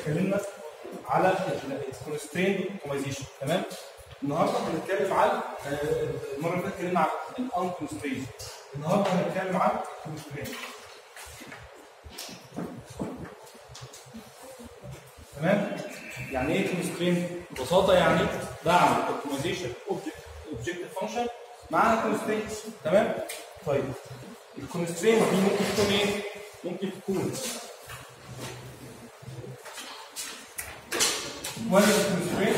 اتكلمنا على الكونسترين اوبتمايزيشن تمام النهارده هنتكلم عن آه، المره اللي فاتت اتكلمنا عن الان كونسترين النهارده هنتكلم عن الكونسترين تمام يعني ايه كونسترين ببساطه يعني بعمل اوبتمايزيشن اوبجكتيف فانكشن مع كونسترين تمام طيب الكونسترين دي ممكن تكون ايه ممكن تكون ولا الكونسترين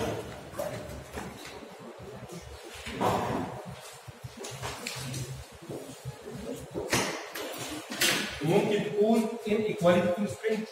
وممكن تكون inequality constraint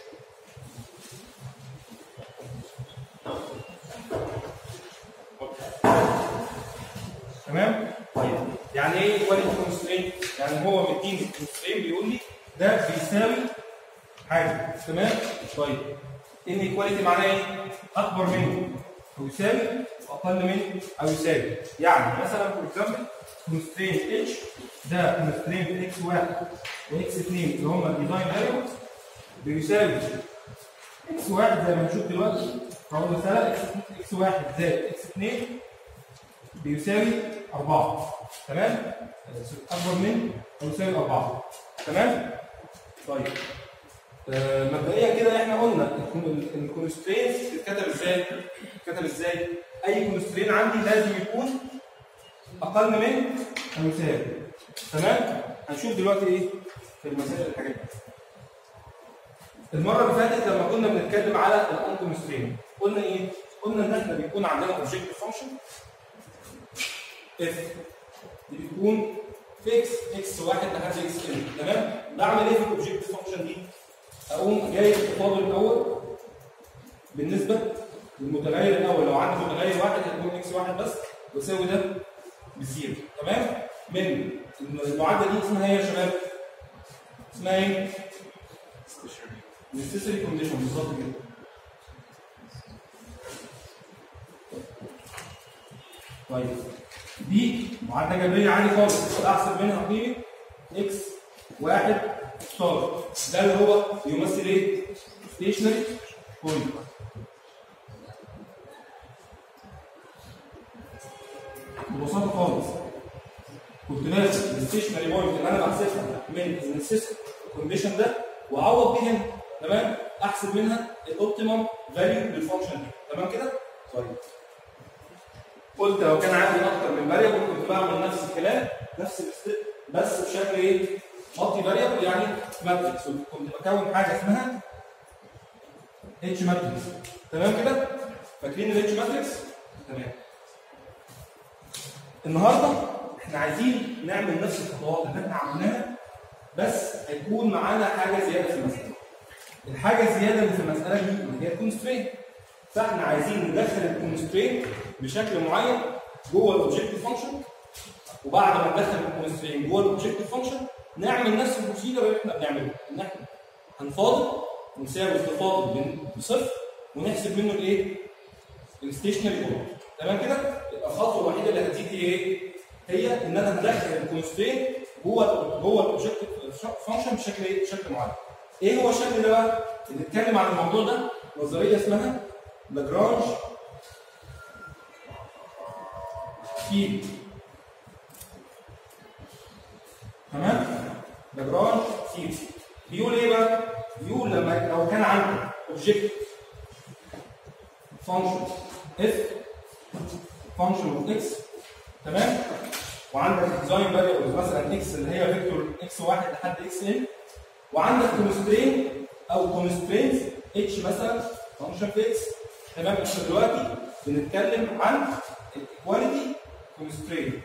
تمام؟ طيب يعني ايه equality constraint؟ يعني هو مديني constraint بيقول لي ده بيساوي حاجه تمام؟ طيب inequality معناه ايه؟ اكبر منه او يساوي اقل منه او يساوي يعني مثلا فور اكزامبل constraint h ده constraint x1 وx2 اللي هم الديزاين فاريبلز بيساوي x1 زي ما هنشوف دلوقتي فهو مساله x1 زائد x2 بيساوي 4 تمام اكبر من او يساوي 4 تمام طيب آه، مبدئيا كده احنا قلنا الكونسترينز بتتكتب ازاي بتتكتب ازاي اي كونسترين عندي لازم يكون اقل من او يساوي تمام هنشوف دلوقتي ايه في المسائل الحاجات دي المره اللي فاتت لما كنا بنتكلم على الان كونسترين قلنا ايه قلنا ان احنا بيكون عندنا اوبجكتيف فانكشن اف دي بتكون فيكس اكس واحد لحد اكس ان تمام بعمل ايه في الاوبجكتيف فانكشن دي اقوم جايب التفاضل الاول بالنسبه للمتغير الاول لو عندي متغير واحد هيكون اكس واحد بس ويساوي ده بزيرو تمام من المعادله دي اسمها ايه يا شباب؟ اسمها ايه؟ necessary condition بالظبط كده طيب دي معادله جبريه عادي خالص احسب منها قيمه اكس واحد ستار ده اللي هو يمثل ايه؟ ستيشنري بوينت ببساطه خالص كنت نازل الستيشنري بوينت اللي انا بحسبها من السيستم كونديشن ده واعوض بيها تمام احسب منها الاوبتيمم فاليو للفانكشن دي تمام كده؟ طيب قلت لو كان عندي اكتر من فاريبل كنت بعمل نفس الكلام نفس الستيب بس بشكل ايه؟ مالتي فاريبل يعني ماتريكس كنت بكون حاجه اسمها اتش ماتريكس تمام كده؟ فاكرين الاتش ماتريكس؟ تمام النهارده احنا عايزين نعمل نفس الخطوات اللي احنا عملناها بس هيكون معانا حاجه زياده في المساله. الحاجه الزياده اللي في المساله دي اللي هي الكونسترين فاحنا عايزين ندخل الكونسترين بشكل معين جوه الاوبجكتيف فانكشن وبعد ما ندخل الكونسترين جوه الاوبجكتيف فانكشن نعمل نفس البروسيجر اللي احنا بنعمله ان احنا هنفاضل ونساوي التفاضل من بصفر ونحسب منه الايه؟ الستيشنري بوينت تمام كده؟ يبقى الخطوه الوحيده اللي هتزيد هي ايه؟ هي ان انا ندخل الكونسترين جوه جوه الاوبجكتيف فانكشن بشكل ايه؟ بشكل معين. ايه هو الشكل ده بقى؟ اللي اتكلم عن الموضوع ده نظريه اسمها لاجرانج فيلد تمام لاجرانج فيلد بيقول ايه بقى بيقول لما لو كان عندك اوبجكت فانكشن اف فانكشن اوف اكس تمام وعندك ديزاين فاريبلز مثلا اكس اللي هي فيكتور اكس واحد لحد اكس ان وعندك كونسترين او كونسترينز اتش مثلا فانكشن في اكس تمام احنا دلوقتي بنتكلم عن الايكواليتي كونسترين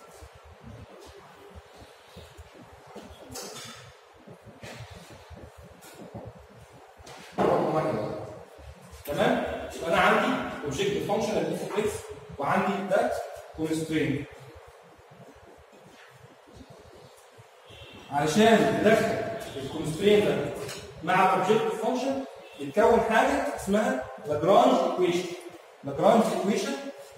تمام يبقى انا عندي اوبجكت فانكشن اف اكس وعندي ده كونسترين علشان ندخل الكونسترين ده مع الاوبجكت فانكشن يتكون حاجه اسمها لاجرانج ايكويشن لاجرانج ايكويشن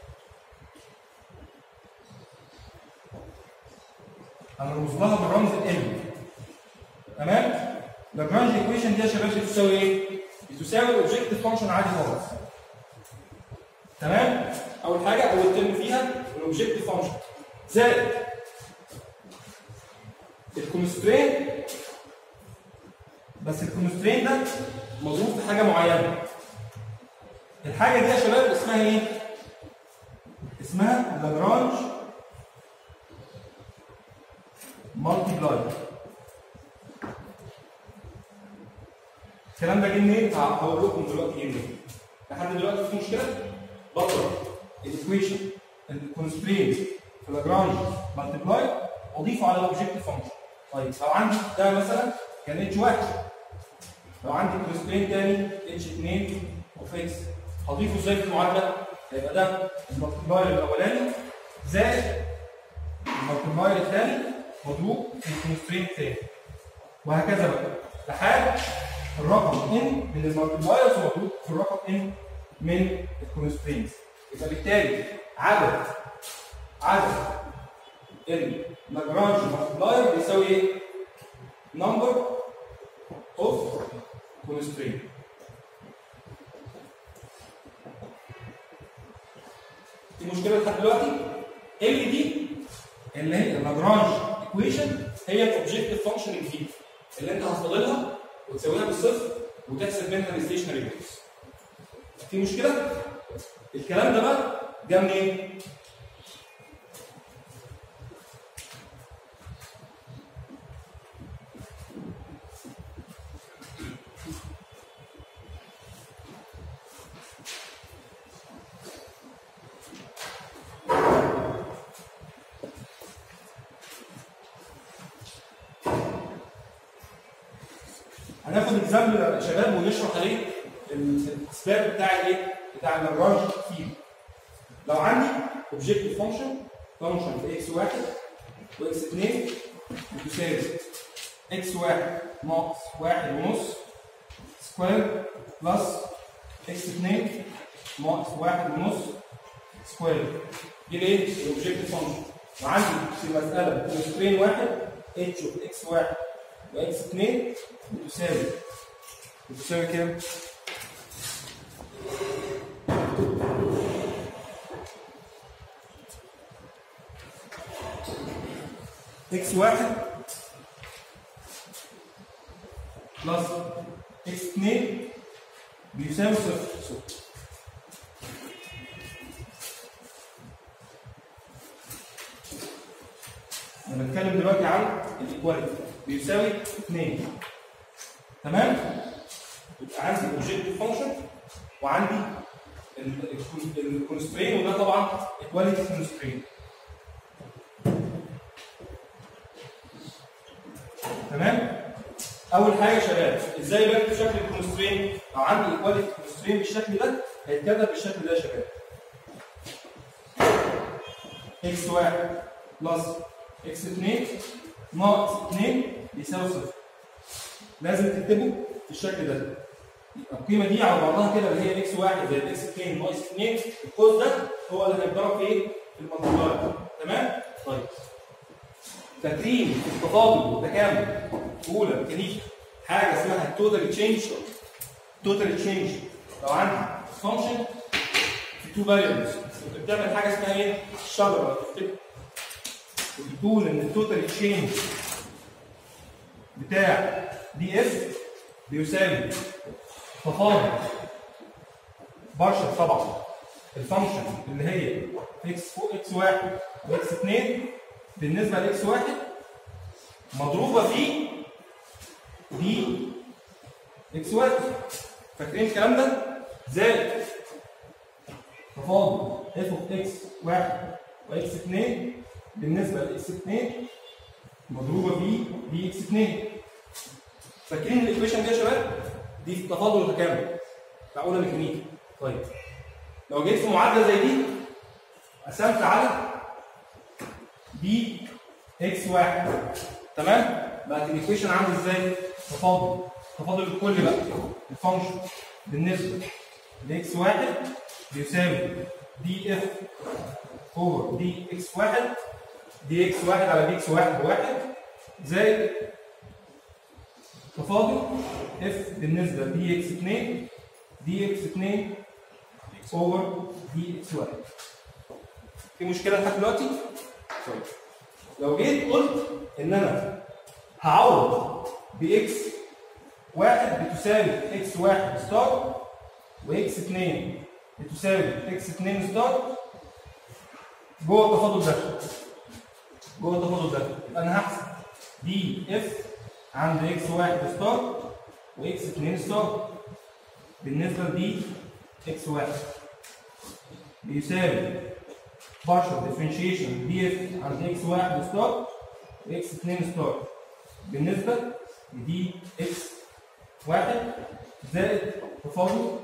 هنرمز لها بالرمز ال تمام لاجرانج ايكويشن دي يا شباب بتساوي ايه بتساوي الاوبجكتيف فانكشن عادي خالص تمام اول حاجه اول ترم فيها الاوبجكتيف فانكشن زائد الكونسترين بس الكونسترين ده مضروب في حاجه معينه الحاجه دي يا شباب اسمها ايه اسمها لاجرانج مالتي بلاي الكلام ده جه منين؟ هقول لكم دلوقتي جه منين لحد دلوقتي في مشكله بضرب الايكويشن الكونسترينت في لاجرانج مالتي بلاي واضيفه على الاوبجكتيف فانكشن طيب لو عندي ده مثلا كان اتش واحد لو عندي كونسترينت تاني اتش 2 اوف اكس هضيفه ازاي في المعادله؟ هيبقى ده المالتيبلاير الاولاني زائد المالتيبلاير الثاني مضروب في الكونسترينت الثاني وهكذا بقى لحد الرقم ان من المالتيبلايرز مضروب في الرقم ان من الكونسترينتس يبقى بالتالي عدد عدد اللاجرانج مالتيبلاير بيساوي ايه؟ نمبر اوف constraint في مشكله لحد دلوقتي ال دي اللي هي اللاجرانج ايكويشن هي الاوبجكتيف فانكشن الجديد اللي انت هتفضلها وتساويها بالصفر وتحسب منها الستيشنري بيكس في مشكله الكلام ده بقى جه منين؟ هناخد اكزامبل يا شباب ونشرح عليه الاثبات بتاع الايه؟ بتاع اللاجرانج فيلد. لو عندي اوبجكتيف فانكشن فانكشن في اكس 1 واكس 2 بتساوي اكس 1 ناقص 1 ونص سكوير بلس اكس 2 ناقص 1 ونص سكوير دي الايه؟ الاوبجكتيف فانكشن وعندي في المساله كونسترين واحد اتش اوف اكس 1 واكس 2 بتساوي بتساوي كام؟ اكس واحد بلس اكس 2 بيساوي صفر صفر انا بتكلم دلوقتي عن الايكواليتي بيساوي 2 تمام يبقى عندي اوبجكتيف فانكشن وعندي الكونسترين وده طبعا ايكواليتي كونسترين تمام اول حاجه يا شباب ازاي بكتب شكل الكونسترين لو عندي ايكواليتي كونسترين بالشكل ده هيتكتب بالشكل ده يا شباب اكس 1 بلس اكس 2 ناقص 2 بيساوي صفر لازم تكتبه بالشكل ده يبقى القيمه دي على بعضها كده اللي هي اكس 1 زائد اكس 2 ناقص 2 القوس ده هو اللي هيتضرب في ايه؟ في المنطقه تمام؟ طيب فاكرين التفاضل والتكامل في اولى ميكانيكا حاجه اسمها التوتال تشينج توتال تشينج لو عندي فانكشن في تو فاريبلز بتعمل حاجه اسمها ايه؟ الشجره لو تفتكر وبتقول ان التوتال تشينج بتاع دي اف بيساوي تفاضل بارشل طبعا الفانكشن اللي هي اكس فوق اكس 1 واكس 2 بالنسبه لاكس 1 مضروبه في دي اكس 1 فاكرين الكلام ده؟ زائد تفاضل اف اوف اكس 1 واكس 2 بالنسبه لاكس 2 مضروبه في دي اكس 2 فاكرين الايكويشن دي يا شباب؟ دي في تفاضل وتكامل بتاع اولى ميكانيكا طيب لو جيت في معادله زي دي قسمت على دي اكس 1 تمام؟ بقت الايكويشن عامل ازاي؟ تفاضل تفاضل الكل بقى الفانكشن بالنسبه لاكس 1 بيساوي دي اف اوفر دي اكس 1 دي اكس 1 على دي اكس 1 بواحد زائد تفاضل اف بالنسبه لدي اكس 2 دي اكس 2 اوفر دي اكس 1 في مشكله لحد دلوقتي؟ طيب لو جيت قلت ان انا هعوض باكس واحد بتساوي اكس واحد ستار واكس 2 بتساوي اكس 2 ستار جوه التفاضل ده جوه التفاضل ده يبقى انا هحسب دي اف عند اكس واحد ستار واكس 2 ستار بالنسبه لدي اكس واحد بيساوي partial differentiation دي اف عند اكس واحد ستار واكس 2 ستار بالنسبه لدي اكس واحد زائد تفاضل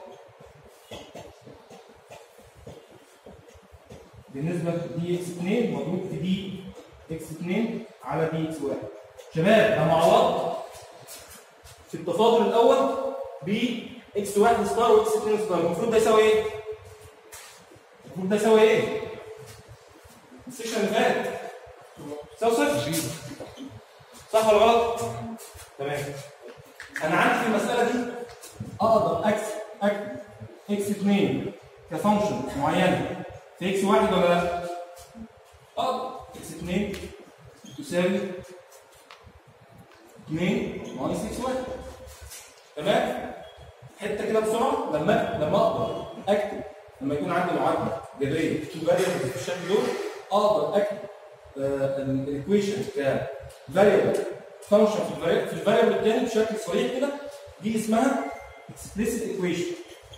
بالنسبه لدي اكس 2 مضروب في دي اكس 2 على دي اكس 1 شباب لما عوضت في التفاضل الاول ب اكس 1 ستار واكس 2 ستار المفروض ده يساوي ايه؟ المفروض ده يساوي ايه؟ السيكشن اللي فات يساوي صفر صح ولا غلط؟ تمام انا عندي في المساله دي اقدر اكس اكتب اكس 2 كفانكشن معينه في اكس 1 ولا لا؟ اقدر اكس 2 تساوي 2 ناقص اكس 1 تمام؟ حته كده بسرعه لما لما اقدر اكتب لما يكون عندي معادله جبريه تو فاريبلز بالشكل دول اقدر اكتب الايكويشن كفاريبل فانكشن في الفاريبل في الفاريبل الثاني بشكل صريح كده دي اسمها explicit equation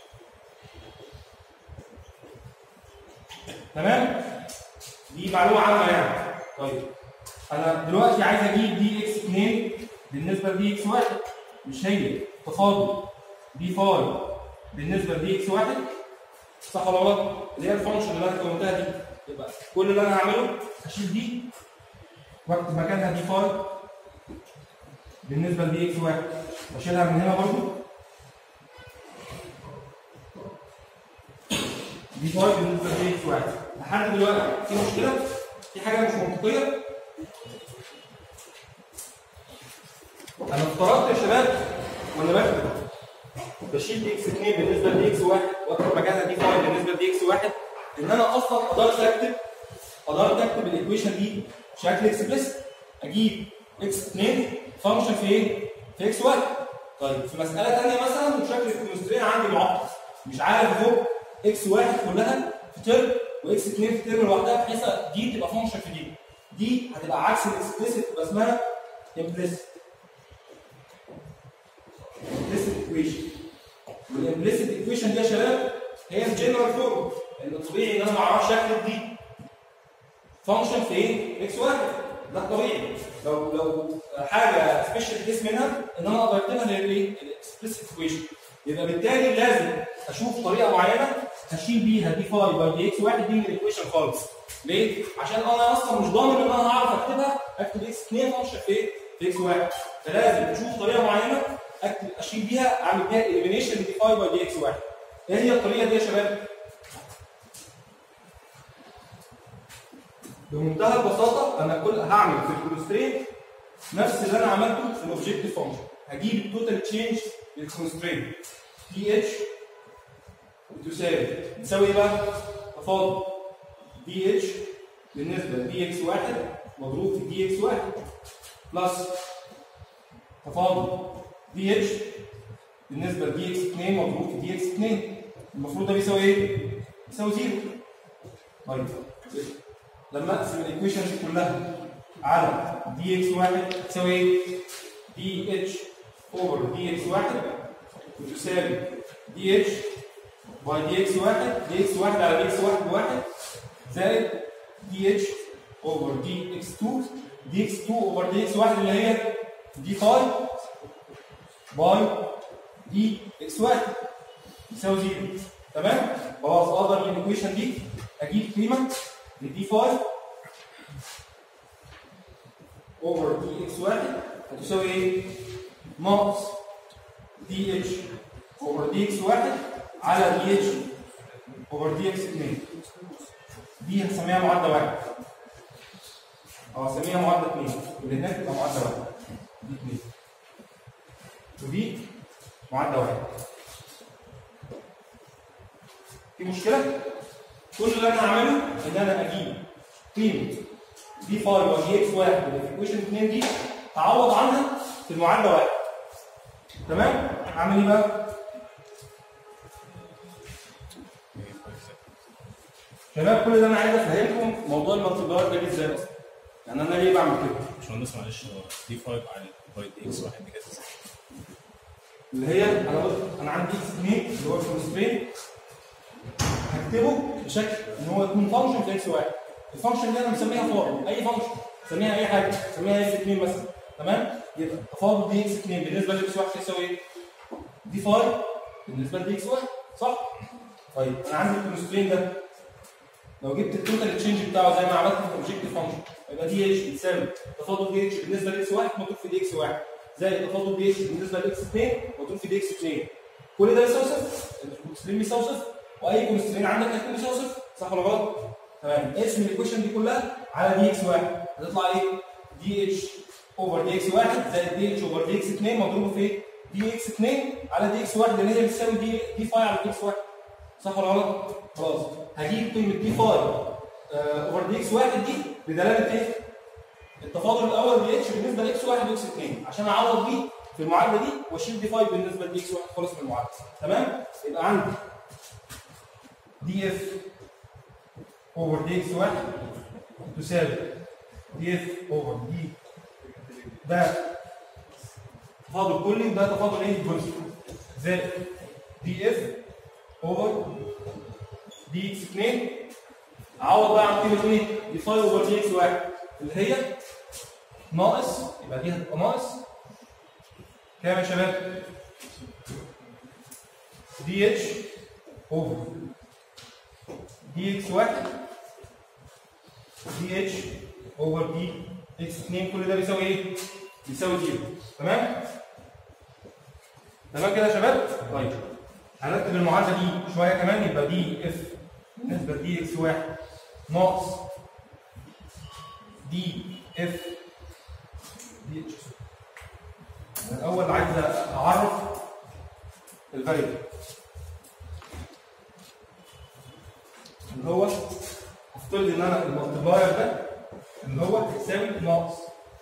تمام دي معلومه عامه يعني طيب انا دلوقتي عايز اجيب دي اكس 2 بالنسبه لدي اكس 1 مش هي تفاضل دي فاي بالنسبه لدي اكس 1 صح ولا غلط؟ اللي هي الفانكشن اللي انا كونتها دي يبقى كل اللي انا هعمله هشيل دي واكتب مكانها دي فاي بالنسبه لدي اكس 1 واشيلها من هنا برضو دي فاي بالنسبه لدي اكس 1 لحد دلوقتي في مشكله في حاجه مش منطقيه انا افترضت يا شباب وانا بكتب بشيل دي اكس 2 بالنسبه لدي اكس 1 واكتب مكانها دي فاي بالنسبه لدي اكس 1 ان انا اصلا قدرت اكتب قدرت اكتب الايكويشن دي بشكل اكسبلسيت اجيب اكس 2 فانكشن في ايه؟ في اكس 1 طيب في مساله ثانيه مثلا وشكل الكونسترين عندي معقد مش عارف اهو اكس 1 كلها في ترم واكس 2 في ترم لوحدها بحيث دي تبقى فانكشن في دي دي هتبقى عكس الاكسبلسيت تبقى اسمها امبليسيت امبليسيت ايكويشن والامبليسيت ايكويشن دي يا شباب هي الجنرال فورم لان الطبيعي ان انا ما اعرفش اكتب دي فانكشن في ايه؟ اكس 1 ده الطبيعي لو لو حاجه سبيشال كيس منها ان انا اقدر اكتبها للايه؟ الاكسبلسيت ايكويشن يبقى بالتالي لازم اشوف طريقه معينه هشيل بيها دي فاي باي دي اكس 1 دي من الايكويشن خالص ليه؟ عشان انا اصلا مش ضامن ان انا هعرف اكتبها اكتب اكس 2 فانكشن في ايه؟ في اكس 1 فلازم اشوف طريقه معينه اكتب اشيل بيها اعمل بيها اليمينيشن دي فاي باي دي اكس 1 ايه هي الطريقه دي يا شباب؟ بمنتهى البساطه انا كل هعمل في الكونسترين نفس اللي انا عملته في الاوبجيكتيف فانكشن هجيب التوتال تشينج للكونسترين دي اتش بتساوي تساوي ايه بقى؟ تفاضل دي اتش بالنسبه لدي اكس 1 مضروب في دي اكس 1 بلس تفاضل دي اتش بالنسبه لدي اكس 2 مضروب في دي اكس 2 المفروض ده بيساوي ايه؟ بيساوي زيرو طيب لما اقسم الايكويشن دي كلها على دي اكس 1 تساوي ايه؟ دي اتش اوفر دي اكس 1 بتساوي دي اتش باي دي اكس 1 دي اكس 1 على دي اكس 1 بواحد زائد دي اتش اوفر دي اكس 2 دي اكس 2 اوفر دي اكس 1 اللي هي دي فاي باي دي اكس 1 يساوي زيرو تمام؟ خلاص اقدر من الايكويشن دي اجيب قيمه لدي 5 اوفر دي اكس 1 هتساوي ايه؟ ناقص دي اتش اوفر دي اكس 1 على دي اتش اوفر دي اكس 2 دي هنسميها معادله 1 او هنسميها معادله 2 اللي هناك تبقى معادله 1 دي 2 ودي معادله واحد في مشكله كل اللي انا هعمله ان انا اجيب قيمه دي 5 ودي اكس واحد اللي في ايكويشن 2 دي اعوض عنها في المعادله واحد تمام اعمل ايه بقى شباب كل ده انا عايز افهمكم موضوع المالتيبلاير ده جه ازاي اصلا يعني انا ليه بعمل كده باشمهندس معلش هو دي 5 على باي دي اكس واحد دي كده اللي هي انا قلت انا عندي اكس 2 اللي هو الكونسترين هكتبه بشكل ان هو يكون فانكشن في اكس واحد الفانكشن دي انا مسميها فور اي فانكشن مسميها اي حاجه مسميها اكس 2 مثلا تمام يبقى تفاضل دي اكس 2 بالنسبه لاكس 1 يساوي ايه؟ دي 5 بالنسبه لدي اكس 1 صح؟ طيب انا عندي الكونسترين ده لو جبت التوتال تشينج بتاعه زي ما عملت في الاوبجيكتيف فانكشن يبقى دي اتش بتساوي تفاضل دي اتش بالنسبه لاكس 1 مضروب في دي اكس 1 زائد تفاضل دي اتش بالنسبه لاكس 2 مضروب في دي اكس 2 كل ده يساوي صفر الكونسترين بيساوي صفر واي كونسترين عندك هيكون بيساوي صفر صح ولا غلط؟ تمام اسم الايكويشن دي كلها على دي اكس 1 هتطلع ايه؟ دي اتش اوفر دي اكس 1 زائد دي اتش اوفر دي اكس 2 مضروبه في ايه؟ دي اكس 2 على دي اكس 1 اللي هي بتساوي دي دي 5 على دي اكس 1 صح ولا غلط؟ خلاص هجيب قيمه دي 5 اوفر دي اكس 1 دي بدلاله ايه؟ التفاضل الاول دي اتش بالنسبه لاكس 1 واكس 2 عشان اعوض بيه في المعادله دي واشيل دي 5 بالنسبه لدي اكس 1 خالص من المعادله تمام؟ يبقى عندي دي اف اوفر دي اكس 1 تساوي دي اف اوفر دي ده تفاضل كلي وده تفاضل ايه جزء زائد دي اف اوفر دي اكس 2 اعوض بقى عن قيمه ايه؟ دي 5 اوفر دي اكس 1 اللي هي ناقص يبقى دي هتبقى ناقص كام يا شباب؟ دي اتش اوفر دي اكس 1 دي اتش اوفر دي اكس 2 كل ده بيساوي ايه؟ بيساوي زيرو تمام؟ تمام كده يا شباب؟ طيب هنرتب المعادله دي شويه كمان يبقى دي اف بالنسبه لدي اكس 1 ناقص دي اف دي اتش الاول عايز اعرف الفاريبل اللي هو افترض ان انا المالتبلاير ده اللي هو هيساوي ناقص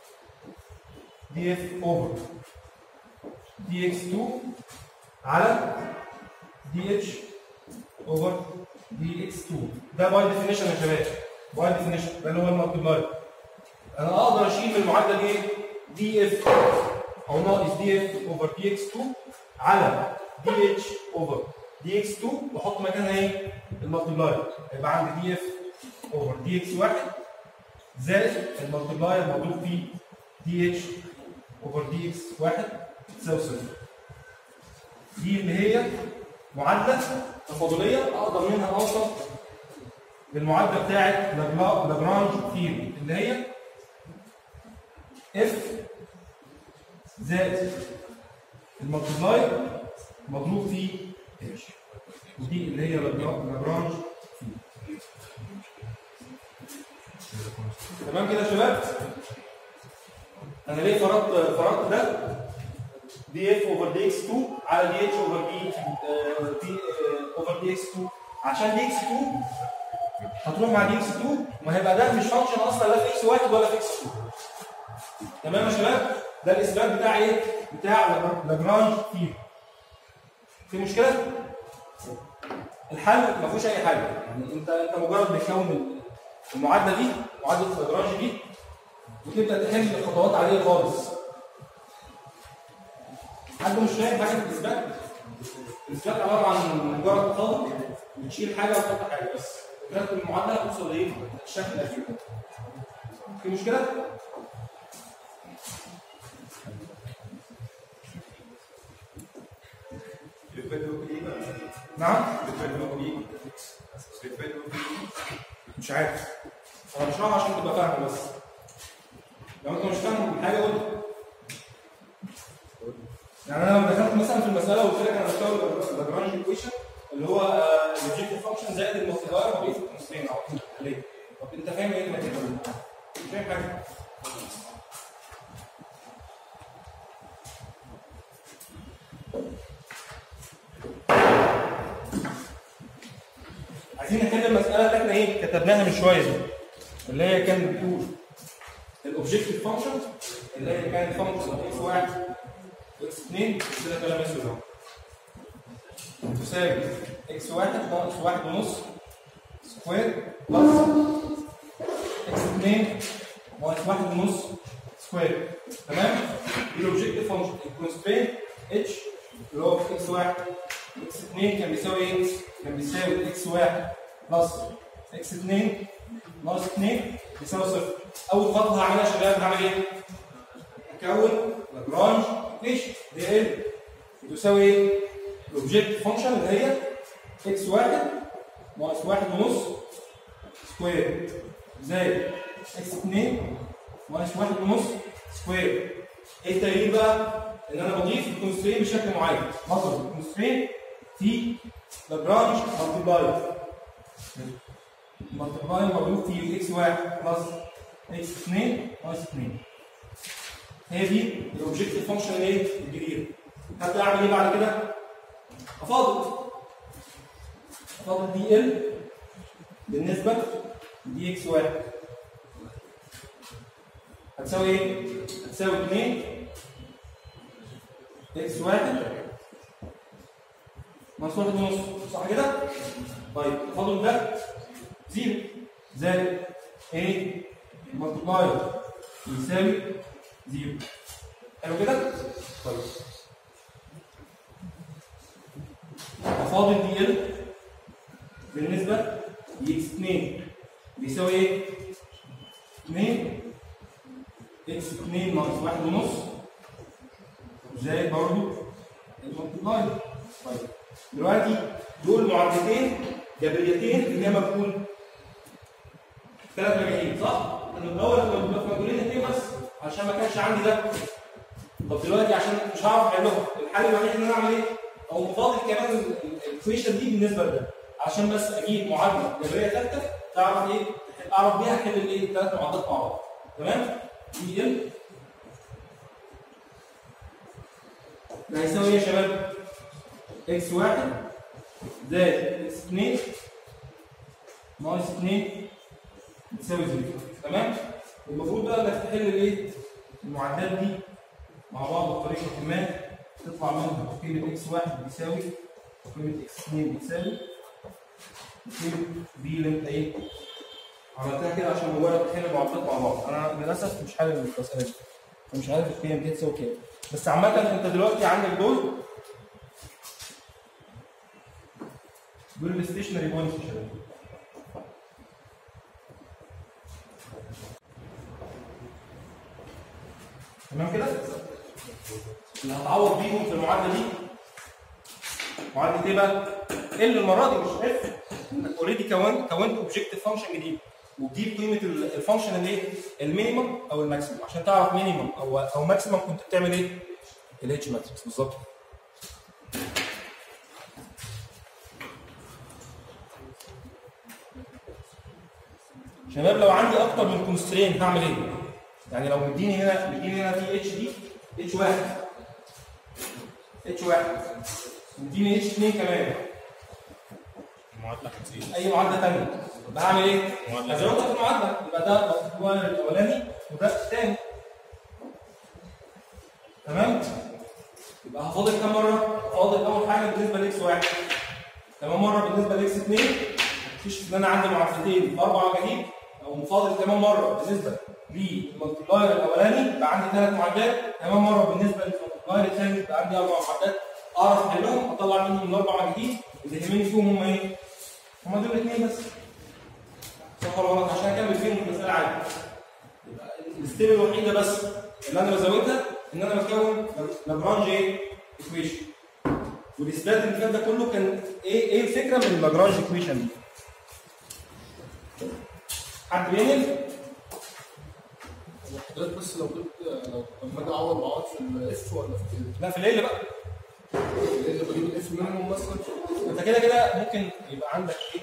دي اف اوفر دي اكس 2 على دي اتش اوفر دي اكس 2 ده باي ديفينيشن يا شباب باي ديفينيشن ده اللي هو المالتبلاير انا اقدر اشيل من المعادله دي ايه؟ دي اف او ناقص دي اف اوفر دي اكس 2 على دي اتش اوفر دي اكس 2 واحط مكانها ايه؟ المالتبلاير يبقى عندي دي اف اوفر دي اكس 1 زائد المالتبلاير مضروب فيه دي اتش اوفر دي اكس 1 تساوي صفر دي اللي هي معادله تفاضليه اقدر منها اوصل للمعادله بتاعت لاجرانج ثيري اللي هي اف زائد المالتبلاير مضروب في اتش ودي اللي هي لاجرانج تمام كده يا شباب انا ليه فرضت فرضت ده دي اف اوفر دي اكس 2 على دي اتش اوفر دي دي اوفر دي اكس 2 عشان دي اكس 2 هتروح مع دي اكس 2 وهيبقى ده مش فانكشن اصلا لا في اكس 1 ولا في اكس 2 تمام يا شباب ده الاثبات بتاع ايه؟ بتاع لاجرانج ثيري في مشكله؟ الحل ما فيهوش اي حاجه يعني انت انت مجرد بتكون المعادله دي معادله لاجرانج دي وتبدا تحل الخطوات عليها خالص حد مش فاهم حاجه في الاثبات الاثبات عباره عن مجرد تفاضل بتشيل حاجه وتحط حاجه بس فكره المعادله توصل لايه؟ الشكل الاخير في مشكله؟ نعم مش عارف انا بشرحها عشان تبقى فاهم بس لو انت مش فاهم حاجه قول يعني انا لما دخلت مثلا في المساله وقلت لك انا بشتغل لاجرانج ايكويشن اللي هو الاوبجيكتيف فانكشن زائد المالتيبلاير وبقيه الكونسترين او ليه؟ طب انت فاهم ايه اللي كده؟ مش فاهم حاجه عايزين نحل المساله اللي احنا ايه كتبناها من شويه دي اللي هي كانت بتقول الاوبجكتيف فانكشن اللي هي كانت فانكشن اكس 1 واكس 2 كده كلام اسود اهو تساوي اكس 1 ناقص 1 ونص سكوير بلس اكس 2 ناقص 1 ونص سكوير تمام دي الاوبجكتيف فانكشن الكونسترين اتش اللي هو في اكس 1 اكس 2 كان بيساوي ايه؟ كان بيساوي اكس 1 بلس اكس 2 ناقص 2 بيساوي صفر اول خطوه هعملها يا شباب هعمل ايه؟ اكون لاجرانج ايكويشن دي ال بتساوي ايه؟ الاوبجكت فانكشن اللي هي اكس 1 ناقص 1 ونص سكوير زائد اكس 2 ناقص 1 ونص سكوير ايه التغيير بقى؟ ان انا بضيف الكونسترين بشكل معين مضرب الكونسترين في لاجرانج مالتيبلاي مالتيبلاي مضروب في اكس 1 بلس اكس 2 ناقص 2 هي دي الاوبجكتيف فانكشن الايه؟ الجديده هبدا اعمل ايه بعد كده؟ افاضل افاضل دي ال بالنسبه لدي اكس 1 هتساوي ايه؟ هتساوي 2 اكس 1 ناقص 1 ونص صح كده؟ طيب التفاضل ده زيرو زائد ايه؟ ملتبلاي يساوي زيرو حلو كده؟ طيب تفاضل دي ال بالنسبه لاكس 2 بيساوي ايه؟ 2 اكس 2 ناقص 1 ونص زائد برضه الملتبلاي طيب دلوقتي دول معادلتين جبريتين اللي هي مجهول ثلاث مجاهيل صح؟ انا الاول كنا بنبقى في مجهولين اثنين بس عشان ما كانش عندي ده طب دلوقتي عشان مش هعرف احلهم الحل الوحيد ان انا اعمل ايه؟ او مفاضل كمان الايكويشن دي بالنسبه لده عشان بس اجيب معادله جبريه ثالثه تعرف ايه؟ اعرف بيها احل الايه؟ الثلاث معادلات مع بعض تمام؟ دي ال ده هيساوي ايه يا شباب؟ اكس 1 زائد اكس 2 ناقص 2 بتساوي 0 تمام؟ المفروض بقى انك تحل الايه؟ المعادلات دي مع بعض بطريقه ما تطلع منها قيمه اكس 1 بيساوي قيمه اكس 2 بتساوي قيمه بي اللي انت ايه؟ عملتها كده عشان مجرد تحل المعادلات مع بعض انا للاسف مش حل المساله دي فمش عارف القيم دي تساوي كام بس عامه انت دلوقتي عندك دول دول الستيشنري بوينتس يا شباب تمام كده؟ اللي هتعوض بيهم في المعادله دي معادله ايه بقى؟ ال المره دي مش اف انك اوريدي كونت كونت اوبجكتيف فانكشن جديد وتجيب قيمه ال- الفانكشن اللي ايه؟ المينيمم او الماكسيمم عشان تعرف مينيمم او او ماكسيمم كنت بتعمل ايه؟ الاتش ماتريكس بالظبط شباب لو عندي اكتر من كونسترين هعمل ايه؟ يعني لو مديني هنا مديني هنا في اتش دي اتش واحد اتش واحد مديني اتش 2 كمان المعادله هتزيد اي معادله ثانيه يبقى هعمل ايه؟ معادلة هزودها في المعادله يبقى ده الواير الاولاني وده الثاني تمام؟ يبقى هفاضل كام مره؟ هفاضل اول حاجه بالنسبه لاكس واحد كمان مره بالنسبه لاكس 2 مفيش ان انا عندي معادلتين باربع مجاهيل او مفاضل كمان مره بالنسبه للملتبلاير الاولاني يبقى عندي ثلاث معادلات كمان مره بالنسبه للملتبلاير الثاني يبقى عندي اربع معادلات اعرف احلهم اطلع منهم الاربع مجاهيل اللي يهمني فيهم هم ايه؟ هم دول الاثنين بس صح ولا غلط عشان اكمل فيهم المساله عادي يبقى الستيب الوحيده بس اللي انا بزودها ان انا بكون لاجرانج ايه؟ ايكويشن والاثبات اللي فات ده كله كان ايه ايه الفكره من اللاجرانج ايكويشن دي؟ حد بيعمل؟ حضرتك بس لو كنت لو لما اجي اعوض بعوض في الاف ولا في ال لا في الليل بقى اللي بجيب الاف مينيموم مثلا انت كده كده ممكن يبقى عندك ايه؟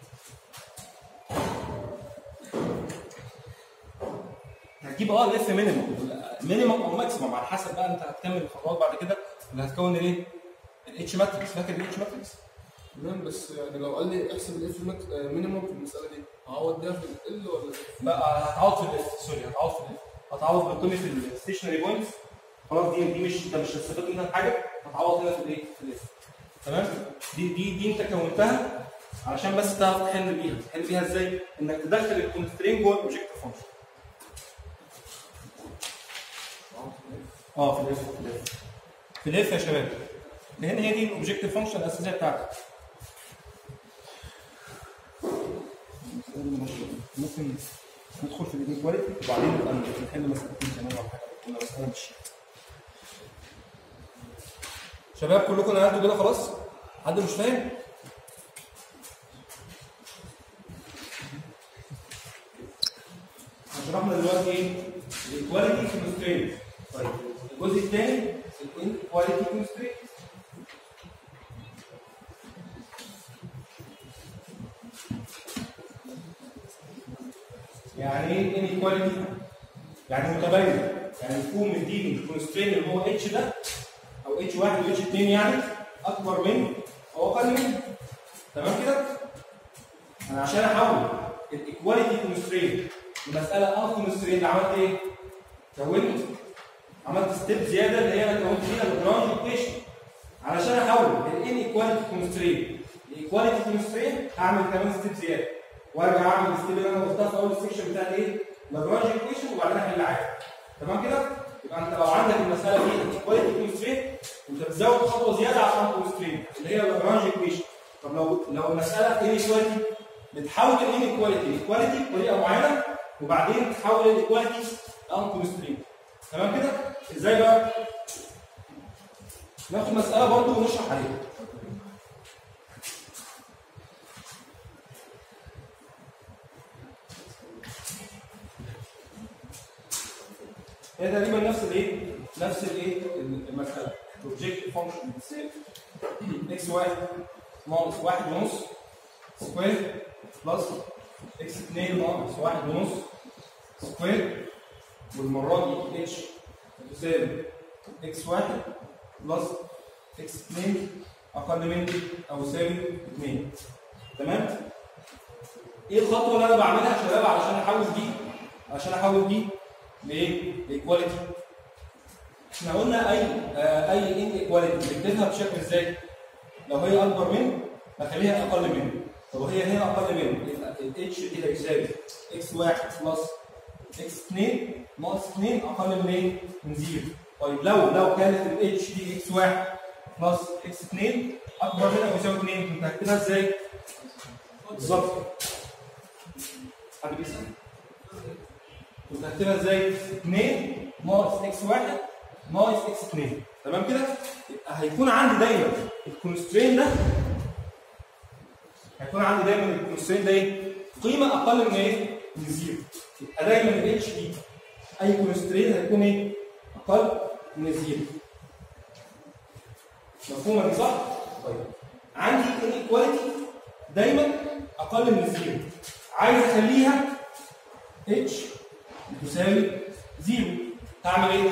هتجيب اه الاف مينيمم مينيمم او ماكسيمم على حسب بقى انت هتكمل الخطوات بعد كده اللي هتكون الايه؟ الاتش ماتريكس فاكر الاتش ماتريكس؟ تمام بس يعني لو قال لي احسب الاف مينيموم في المساله دي اعوض ده في ال ولا ال لا هتعوض في الاف سوري هتعوض في الاف هتعوض بقيمه الستيشنري بوينتس خلاص دي دي مش انت مش هتستفاد منها حاجه هتعوض هنا في الايه في الاف تمام دي دي دي انت كونتها علشان بس تعرف تحل بيها تحل بيها ازاي انك تدخل الكونسترين جوه الاوبجكتيف فانكشن اه في الاف في الاف في الاف يا شباب لان هي دي الاوبجكتيف فانكشن الاساسيه بتاعتك ممكن ندخل في الايكواليتي وبعدين نبقى نحل مسألتين كمان ولا حاجه كنا مسألة مش شباب كلكم نقلتوا كده خلاص؟ حد مش فاهم؟ شرحنا دلوقتي ايه؟ الايكواليتي كونسترينت طيب الجزء الثاني الايكواليتي كونسترينت يعني ايه انيكواليتي؟ يعني متباينه يعني يكون مديني الكونسترين اللي هو اتش ده او اتش 1 و اتش 2 يعني اكبر من او اقل منه تمام كده؟ انا عشان احول الايكواليتي كونسترين لمساله ان كونسترين عملت ايه؟ كونت عملت ستيب زياده اللي هي انا كونت فيها الجراوند ايكويشن علشان احول الان ايكواليتي كونسترين الايكواليتي كونسترين هعمل كمان ستيب زياده وارجع اعمل الستيب اللي انا قلتها في اول السكشن بتاع الايه؟ لاجرانج ايكويشن وبعدين احل عادي تمام كده؟ يبقى انت لو عندك المساله دي ايكواليتي كونسترين انت بتزود خطوه زياده عشان كونسترين اللي هي لاجرانج ايكويشن طب لو لو المساله ان ايكواليتي بتحول الان ايكواليتي ايكواليتي بطريقه معينه وبعدين تحول الايكواليتي ان كونسترين تمام كده؟ ازاي بقى؟ ناخد مساله برضه ونشرح عليها هي تقريبا نفس الايه؟ نفس الايه؟ المساله الاوبجكت فانكشن بتساوي اكس واحد ناقص واحد ونص سكوير بلس اكس 2 ناقص واحد ونص سكوير والمره دي اتش تساوي اكس واحد بلس اكس 2 اقل من او يساوي 2 تمام؟ ايه الخطوه اللي انا بعملها يا شباب علشان احول دي عشان احول دي لايه؟ لايكواليتي. احنا قلنا اي آه اي ان ايكواليتي بنكتبها بشكل ازاي؟ لو هي اكبر من بخليها اقل من. طب هي هنا اقل من يبقى الاتش دي هيساوي اكس 1 بلس اكس 2 ناقص 2 اقل من ايه؟ من 0. طيب لو لو كانت الاتش دي اكس 1 بلس اكس 2 اكبر من او يساوي 2 كنت هكتبها ازاي؟ بالظبط. حد بيسأل؟ كنت هكتبها ازاي؟ 2 ناقص اكس 1 ناقص اكس 2 تمام كده؟ يبقى هيكون عندي دايما الكونسترين ده هيكون عندي دايما الكونسترين ده ايه؟ قيمه اقل من ايه؟ من زيرو يبقى دايما الاتش دي اي كونسترين هيكون ايه؟ اقل من الزيرو مفهومه دي صح؟ طيب عندي انيكواليتي دايما اقل من الزيرو عايز اخليها اتش تساوي زيرو هعمل ايه؟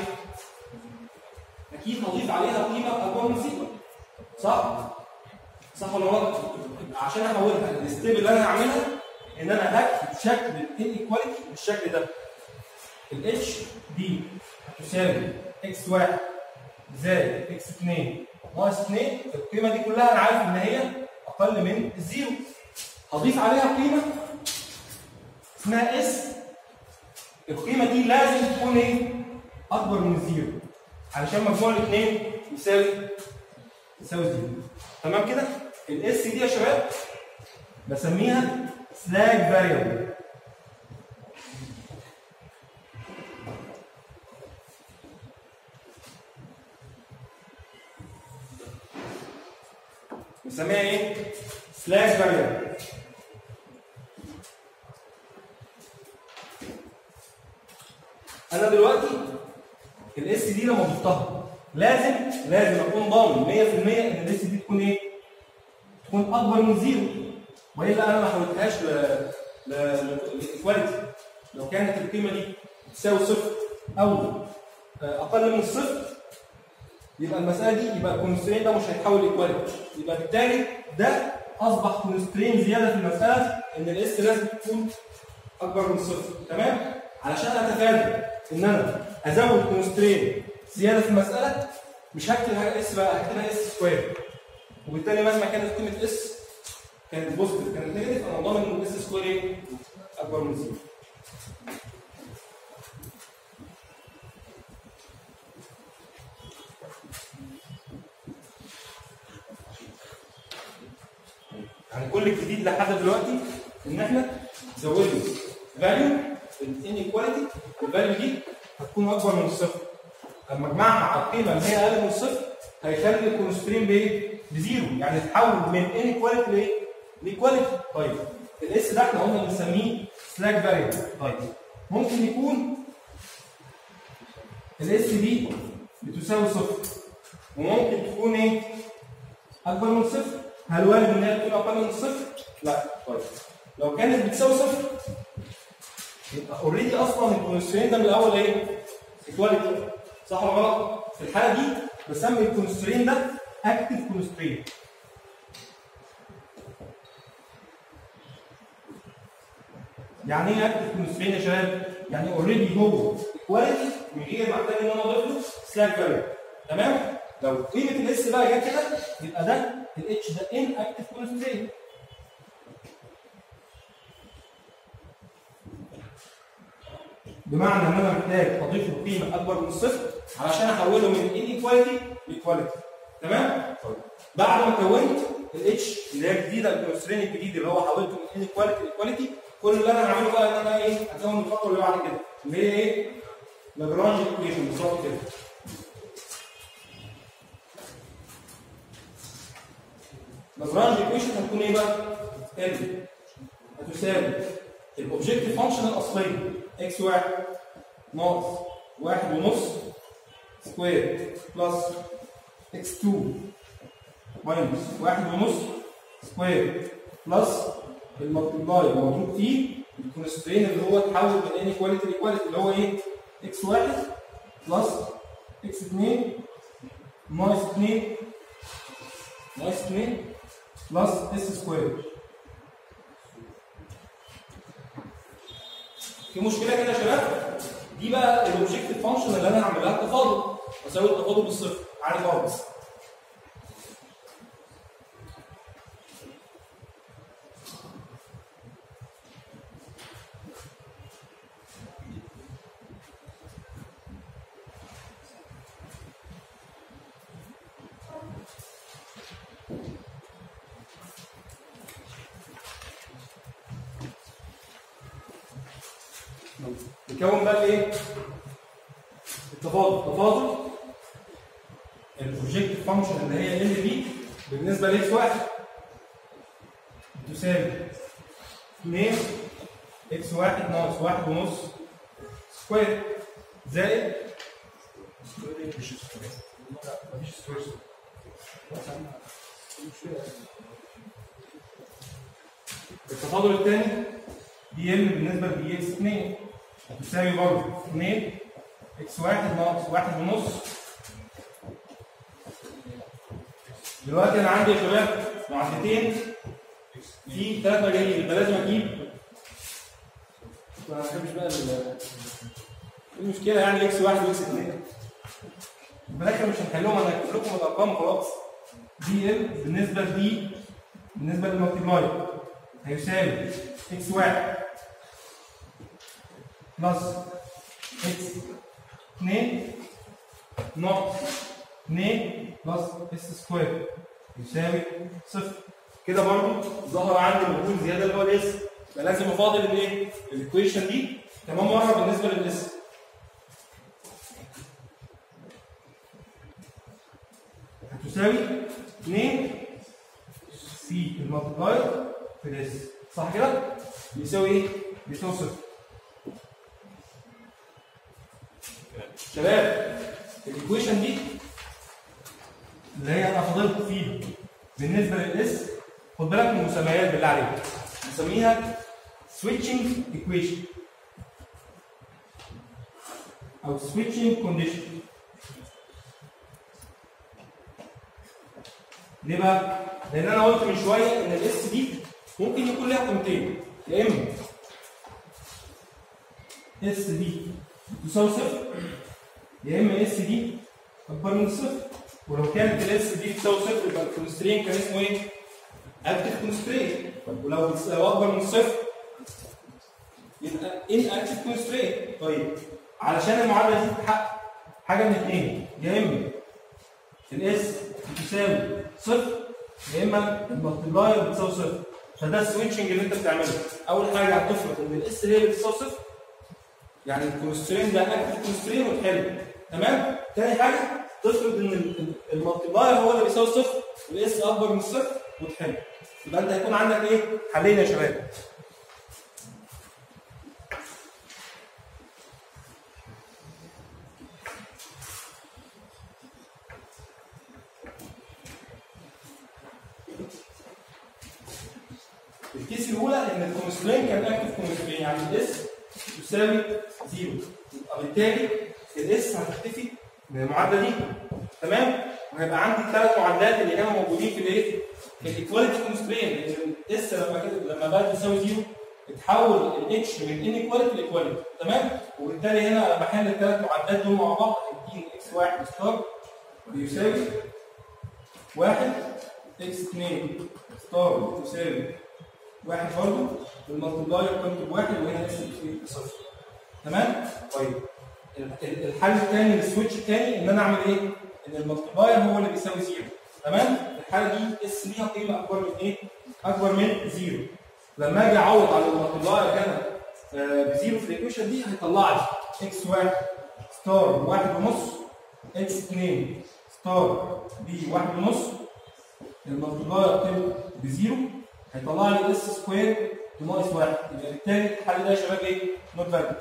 اكيد هضيف عليها قيمه اكبر من زيرو صح؟ صح ولا غلط؟ عشان احولها الستيب اللي انا هعملها ان انا هكتب شكل الانيكواليتي بالشكل ده الاتش دي تساوي اكس 1 زائد اكس 2 ناقص 2 القيمه دي كلها انا عارف ان هي اقل من الزيرو هضيف عليها قيمه اسمها اس القيمه دي لازم تكون ايه؟ اكبر من الزيرو علشان مجموع الاثنين يساوي يساوي زيرو تمام كده؟ الاس دي يا شباب بسميها سلاج فاريبل بسميها ايه؟ سلاج فاريبل انا دلوقتي الاس دي لما ضفتها لازم لازم اكون ضامن 100% ان الاس دي تكون ايه؟ تكون اكبر من زيرو والا انا ما حولتهاش ل للايكواليتي لو كانت القيمه دي تساوي صفر او اقل من صفر يبقى المساله دي يبقى الكونسترين ده مش هيتحول لايكواليتي يبقى بالتالي ده اصبح كونسترين زياده في المساله ان الاس لازم تكون اكبر من صفر تمام علشان اتفادى ان انا ازود كونسترين زياده في المساله مش هكتب اس بقى هكتبها اس سكوير وبالتالي مهما كانت قيمه اس كانت بوزيتيف كانت نيجاتيف انا ضامن ان الاس سكوير ايه اكبر من زيرو يعني كل الجديد لحد دلوقتي ان احنا زودنا فاليو الانيكواليتي الفاليو دي هتكون اكبر من الصفر لما اجمعها على القيمه اللي هي اقل من الصفر هيخلي الكونسترين بايه؟ بزيرو يعني تتحول من انيكواليتي لايه؟ لايكواليتي طيب الاس ده احنا قلنا بنسميه سلاك فاريبل طيب ممكن يكون الاس دي بتساوي صفر وممكن تكون ايه؟ اكبر من صفر هل وارد ان هي تكون اقل من الصفر؟ لا طيب لو كانت بتساوي صفر يبقى اوريدي اصلا الكونسترين ده من الاول ايه؟ ايكواليتي صح ولا غلط؟ في الحاله دي بسمي الكونسترين ده اكتف كونسترين يعني ايه اكتف كونسترين يا شباب؟ يعني اوريدي هو ايكواليتي من غير ما احتاج ان انا اضيف له سلاك فاليو تمام؟ لو قيمه الاس بقى جت كده يبقى ده الاتش ده ان اكتف كونسترين بمعنى ان انا محتاج اضيف له قيمه اكبر من الصفر علشان احوله من انيكواليتي لايكواليتي تمام؟ طيب بعد ما كونت الاتش اللي هي الجديده الكونسترين الجديد اللي هو حولته من انيكواليتي لايكواليتي كل اللي انا هعمله بقى ان انا ايه؟ هكون الخطوه اللي بعد كده اللي هي ايه؟ لاجرانج ايكويشن بالظبط كده لاجرانج ايكويشن هتكون ايه بقى؟ ال هتساوي الاوبجيكتيف فانكشن الاصليه اكس واحد ناقص واحد ونص سكوير بلس اكس 2 ماينس واحد ونص سكوير بلس الملتبلاي مضروب فيه الكونسترين اللي هو اتحول من انيكواليتي لايكواليتي اللي هو ايه؟ اكس واحد بلس اكس 2 ناقص 2 ناقص 2 بلس اس سكوير في مشكله كده يا شباب دي بقى الاوبجيكتيف فانكشن اللي انا هعملها التفاضل اساوي التفاضل بالصفر عادي خالص نكون بقى الايه؟ التفاضل، تفاضل الاوبجيكتيف فانكشن اللي هي ال بي بالنسبه لاكس واحد تساوي 2 اكس واحد ناقص واحد ونص سكوير زائد مفيش سكوير التفاضل الثاني دي ال بالنسبه لدي اكس 2 هتساوي برضه 2 اكس واحد ناقص واحد ونص دلوقتي انا عندي يا شباب معادلتين في ثلاث مجاهيل يبقى لازم اجيب ما بحبش بقى ال- المشكله يعني اكس واحد واكس اثنين في الاخر مش هنحلهم انا هكتب لكم الارقام خلاص دي ال بالنسبه لدي بالنسبه للمالتيبلاي هيساوي اكس واحد بلس اكس 2 ناقص 2 بلس اس سكوير يساوي صفر كده برضو ظهر عندي مجهول زياده اللي هو الاس يبقى لازم افاضل الايه؟ الايكويشن دي تمام مره بالنسبه للاس هتساوي 2 سي الملتبلاي في الاس صح كده؟ بيساوي ايه؟ بيساوي صفر شباب الايكويشن دي اللي هي انا فضلت فيها بالنسبه للاس خد بالك من المسميات بالله عليك نسميها switching equation او switching condition ليه بقى؟ لان انا قلت من شويه ان الاس دي ممكن يكون لها قيمتين يا اما اس دي تساوي صفر يا اما اس دي اكبر من صفر ولو كانت الاس دي تساوي صفر يبقى الكونسترين كان اسمه ايه؟ اكتف كونسترين ولو بتس- لو اكبر من صفر يبقى ان اكتف كونسترين طيب علشان المعادله دي تتحقق حاجه من اثنين يا اما الاس بتساوي صفر يا اما الملتبلاير بتساوي صفر فده السويتشنج اللي انت بتعمله اول حاجه هتفرض ان الاس هي اللي بتساوي صفر يعني الكونسترين ده اكتف كونسترين وتحل تمام تاني حاجه تفرض ان ال- ال- الملتبلاير هو اللي بيساوي صفر والاس اكبر من صفر وتحل يبقى انت هيكون عندك ايه حلين يا شباب الكيس الاولى ان الكونسترين كان اكتف كونسترين يعني الاس تساوي زيرو يبقى بالتالي الاس هتختفي من المعادله دي تمام وهيبقى عندي الثلاث معادلات اللي كانوا موجودين في الايه؟ في الايكواليتي كونسترين لان الاس لما كده لما بقى تساوي زيرو اتحول الاتش من ان ايكواليتي لايكواليتي تمام وبالتالي هنا بحل الثلاث معادلات دول مع بعض هيديني اكس واحد ستار بيساوي واحد اكس 2 ستار تساوي واحد برضه والملتبلاير قيمته بواحد وهنا اس بصفر تمام؟ طيب ال- ال- الحل الثاني للسويتش الثاني ان انا اعمل ايه؟ ان الملتبلاير هو اللي بيساوي زيرو تمام؟ الحاله دي اس ليها قيمه اكبر من ايه؟ اكبر من زيرو لما اجي اعوض على الملتبلاير هنا آه، بزيرو في الايكويشن دي هيطلع لي اكس واحد ستار واحد ونص اكس 2 ستار بي واحد ونص الملتبلاير قيمته بزيرو هيطلع لي اس سكوير ناقص واحد يبقى بالتالي الحل ده يا شباب ايه؟ نوت فاليد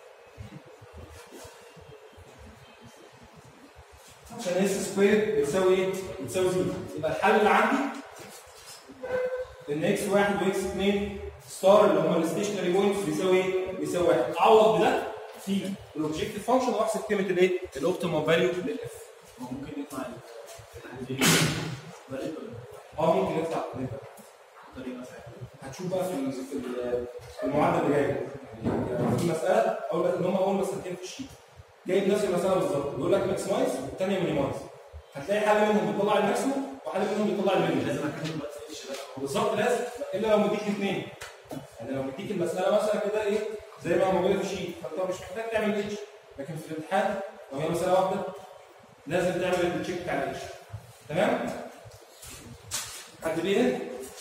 عشان اس سكوير بتساوي ايه؟ بتساوي زيرو يبقى الحل اللي عندي ان اكس واحد واكس 2 ستار اللي هم الستيشنري بوينتس بيساوي ايه؟ بيساوي واحد اعوض بده في الاوبجيكتيف فانكشن واحسب قيمه الايه؟ الاوبتيمال فاليو للاف ممكن يطلع الحل دي بلد ولا اه ممكن يطلع طريقه سهله هتشوف بقى في ال- في ال- في المعادله اللي جايه يعني في مساله اقول لك ان هم اول مسالتين في الشيت جايب نفس المساله بالظبط بيقول لك ماكسمايز والثانيه مينيمايز هتلاقي حل منهم بيطلع الماكسيموم وحل منهم بيطلع المينيموم لازم اكمل بقى في الشباب بالظبط لازم الا لو مديك اثنين يعني لو مديك المساله مثلا كده ايه زي ما هي موجوده في الشيت فانت مش محتاج تعمل اتش لكن في الامتحان لو هي مساله واحده لازم تعمل التشيك بتاع الاتش تمام؟ حد بيه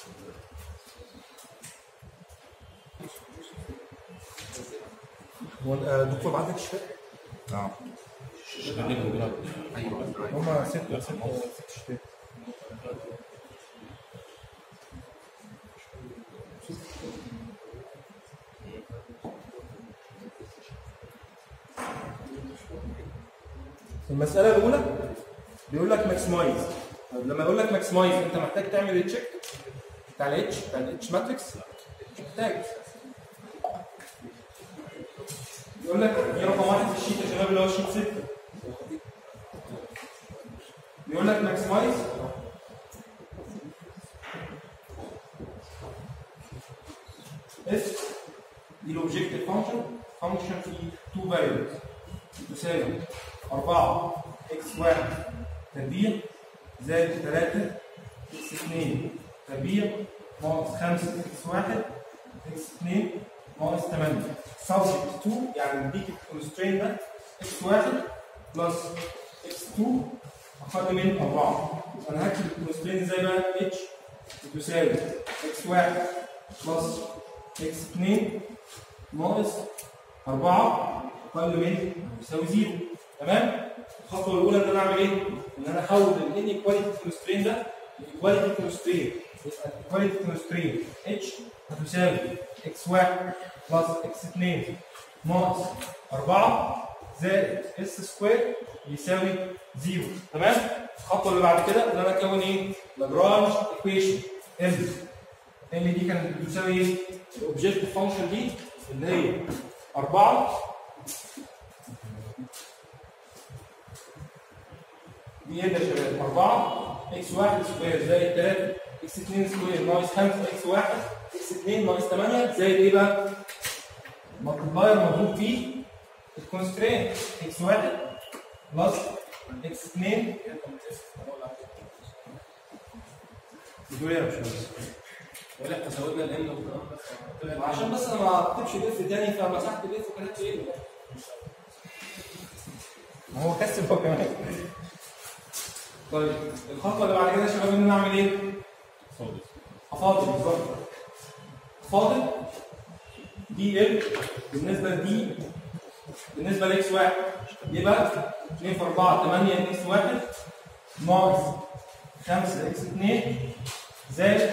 هو الدكتور بعت لك الشفاء؟ نعم شغالين بيقولوا هم ست ست ست شتات المسألة الأولى بيقول لك ماكسمايز طيب لما يقول لك ماكسمايز أنت محتاج تعمل التشيك بتاع الاتش بتاع الاتش ماتريكس مش محتاج يقول لك دي رقم واحد في الشيت يا شباب اللي هو شيت 6 بيقول لك ماكسمايز اس دي الاوبجيكتيف فانكشن فانكشن في تو فاريبلز تساوي 4 اكس 1 تربيع زائد 3 اكس 2 تربيع ناقص 5 اكس 1 اكس 2 ناقص 8 subject 2 يعني نديك الكونسترين ده اكس 1 بلس اكس 2 اقل من 4 انا هكتب الكونسترين زي ما اتش بتساوي اكس 1 بلس اكس 2 ناقص 4 اقل من يساوي 0 تمام الخطوه الاولى ان انا اعمل ايه؟ ان انا احول الان ايكواليتي كونسترين ده لايكواليتي كونسترين يبقى الايكواليتي كونسترين اتش هتساوي اكس 1 بلس اكس 2 ناقص 4 زائد اس سكوير يساوي 0 تمام؟ الخطوه اللي بعد كده ان انا اكون ايه؟ لاجرانج ايكويشن ام ام دي كانت بتساوي ايه؟ الاوبجيكتيف فانكشن دي اللي هي 4 بي ال يا شباب 4 اكس 1 سكوير زائد 3 اكس 2 سكوير ناقص 5 اكس 1 اكس 2 ناقص 8 زائد ايه بقى؟ ملتبلاير مضروب فيه الكونسترين اكس 1 بلس اكس 2 بتقول ايه يا باشمهندس؟ ولا احنا زودنا الان والكلام ده طلع عشان بس انا ما اكتبش الاف تاني فمسحت الاف وكتبت ايه ما هو كسب هو كمان طيب الخطوه اللي بعد كده يا شباب ان انا اعمل ايه؟ فاضي افاضل بالظبط افاضل دي ال بالنسبه لدي بالنسبه لاكس واحد يبقى 2 في 4 8 اكس واحد ناقص 5 اكس 2 زائد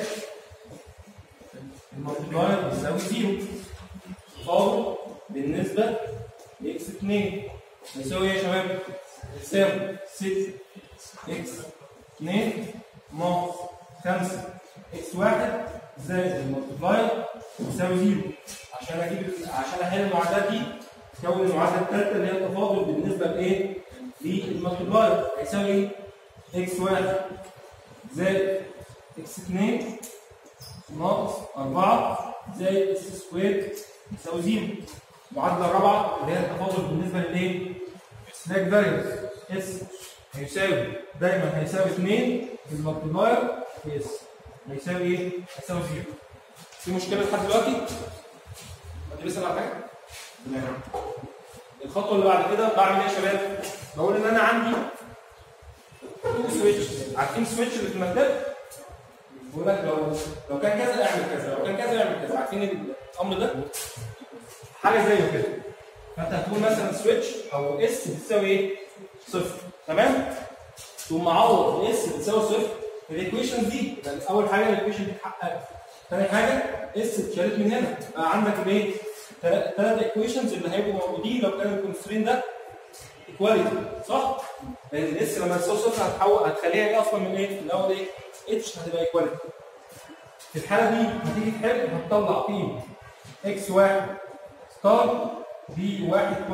الملتبلاير بيساوي زيرو فاضل بالنسبه لاكس 2 يساوي ايه يا شباب؟ يساوي 6 اكس 2 ناقص 5 اكس 1 زائد الملتبلاير يساوي زيرو عشان اجيب عشان احل المعادلات دي تكون المعادله الثالثه اللي هي التفاضل بالنسبه لايه؟ للملتبلاير هيساوي ايه؟ اكس 1 زائد اكس 2 ناقص 4 زائد اس سكوير يساوي زيرو المعادله الرابعه اللي هي التفاضل بالنسبه للايه؟ سلاك فاريبلز اس هيساوي دايما هيساوي 2 في الملتبلاير في اس هيساوي ايه؟ هيساوي زيرو في مشكله لحد دلوقتي؟ حد بيسال على حاجه؟ تمام الخطوه اللي بعد كده بعمل ايه يا شباب؟ بقول ان انا عندي تو سويتش عارفين السويتش اللي في المكتب؟ بقول لك لو لو كان كذا اعمل كذا لو كان كذا اعمل كذا عارفين الامر ده؟ حاجه زيه كده فانت هتقول مثلا سويتش او اس بتساوي ايه؟ صفر تمام؟ تقوم معوض اس بتساوي صفر في الايكويشن دي يبقى اول حاجه الايكويشن دي اتحققت ثاني حاجه اس اتشالت من هنا بقى عندك الايه؟ ثلاث ايكويشنز اللي هيبقوا موجودين لو كان الكونسترين ده ايكواليتي صح؟ لان الاس لما تساوي صفر هتحول هتخليها ايه اصلا من ايه؟ في الاول ايه؟ اتش هتبقى ايكواليتي في الحاله دي هتيجي تحل هتطلع قيمه اكس 1 ستار ب 1.8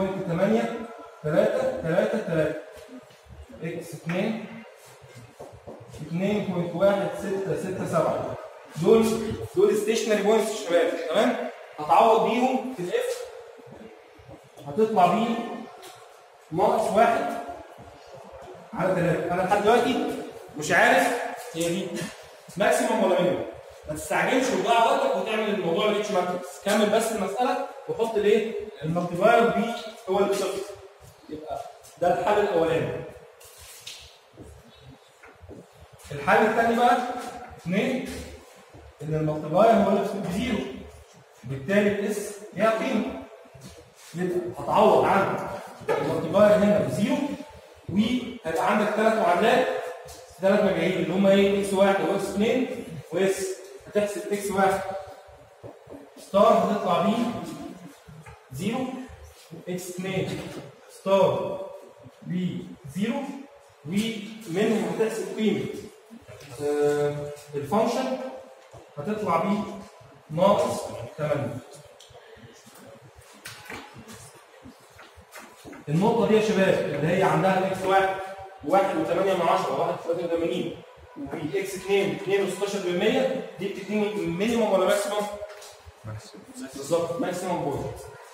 3 3 3 اكس 2 2.1667 دول دول ستيشنري بوينتس يا شباب تمام هتعوض بيهم في الاف هتطلع بيه ناقص واحد على ثلاثة انا لحد دلوقتي مش عارف هي دي ماكسيموم ولا مينيموم ما تستعجلش وتضيع وقتك وتعمل الموضوع الاتش ماتريكس كمل بس المساله وحط الايه المالتيباير بي هو اللي بصفر يبقى ده الحل الاولاني الحل الثاني بقى اثنين ان المالتيباير هو اللي بصفر بزيرو بالتالي الاس هي قيمه يبقى هتعوض عن المالتيباير هنا بزيرو وهيبقى عندك ثلاث معادلات ثلاث مجاهيل اللي هم ايه اكس 1 واكس 2 واس هتحسب اكس 1 ستار هتطلع بيه زيرو اكس 2 ستار ب زيرو ومنهم هتحسب قيمه آه الفانكشن هتطلع بيه ناقص 8 النقطة دي يا شباب اللي هي عندها الاكس 1 1 و8 من 10 1 83 واكس 2 2 و16% دي بتديني مينيموم ولا ماكسيموم؟ بالظبط ماكسيموم بوينت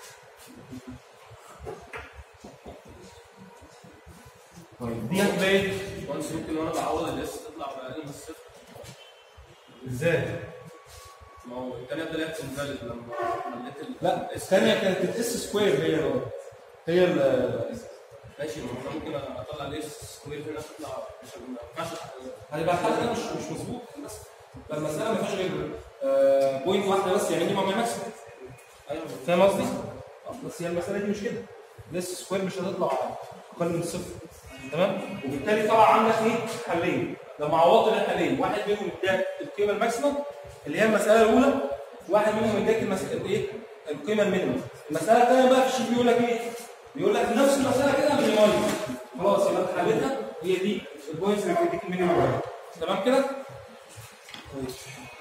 طيب دي هتبقى ايه؟ وانس ممكن وانا بعوض الاس تطلع باقل من الصفر ازاي؟ ما هو الثانيه طلعت انفاليد لما خليت ال- لا الثانية كانت الاس سكوير هي ال- هي ال- ماشي ما هو انا ممكن اطلع الاس سكوير هنا تطلع مش ما ينفعش هيبقى الحل ده مش مش مظبوط بس فالمسألة ما فيهاش غير آه، بوينت واحدة بس يعني مينيموم يا ماكسيموم ايوه فاهم قصدي؟ آه، بس هي المسألة دي مش كده الاس سكوير مش هتطلع أقل من الصفر تمام؟ وبالتالي طلع عندك ايه؟ حلين لما عوضت الحلين واحد منهم اداك القيمة الماكسيموم اللي هي المسألة الأولى واحد منهم اداك المسألة الايه؟ القيمة المينيموم المسألة الثانية بقى في الشيت بيقول لك ايه؟ بيقول لك نفس المسألة كده مينيمايز خلاص يبقى انت حلتها هي دي البوينتس اللي بتديك المينيموم تمام كده؟ طيب.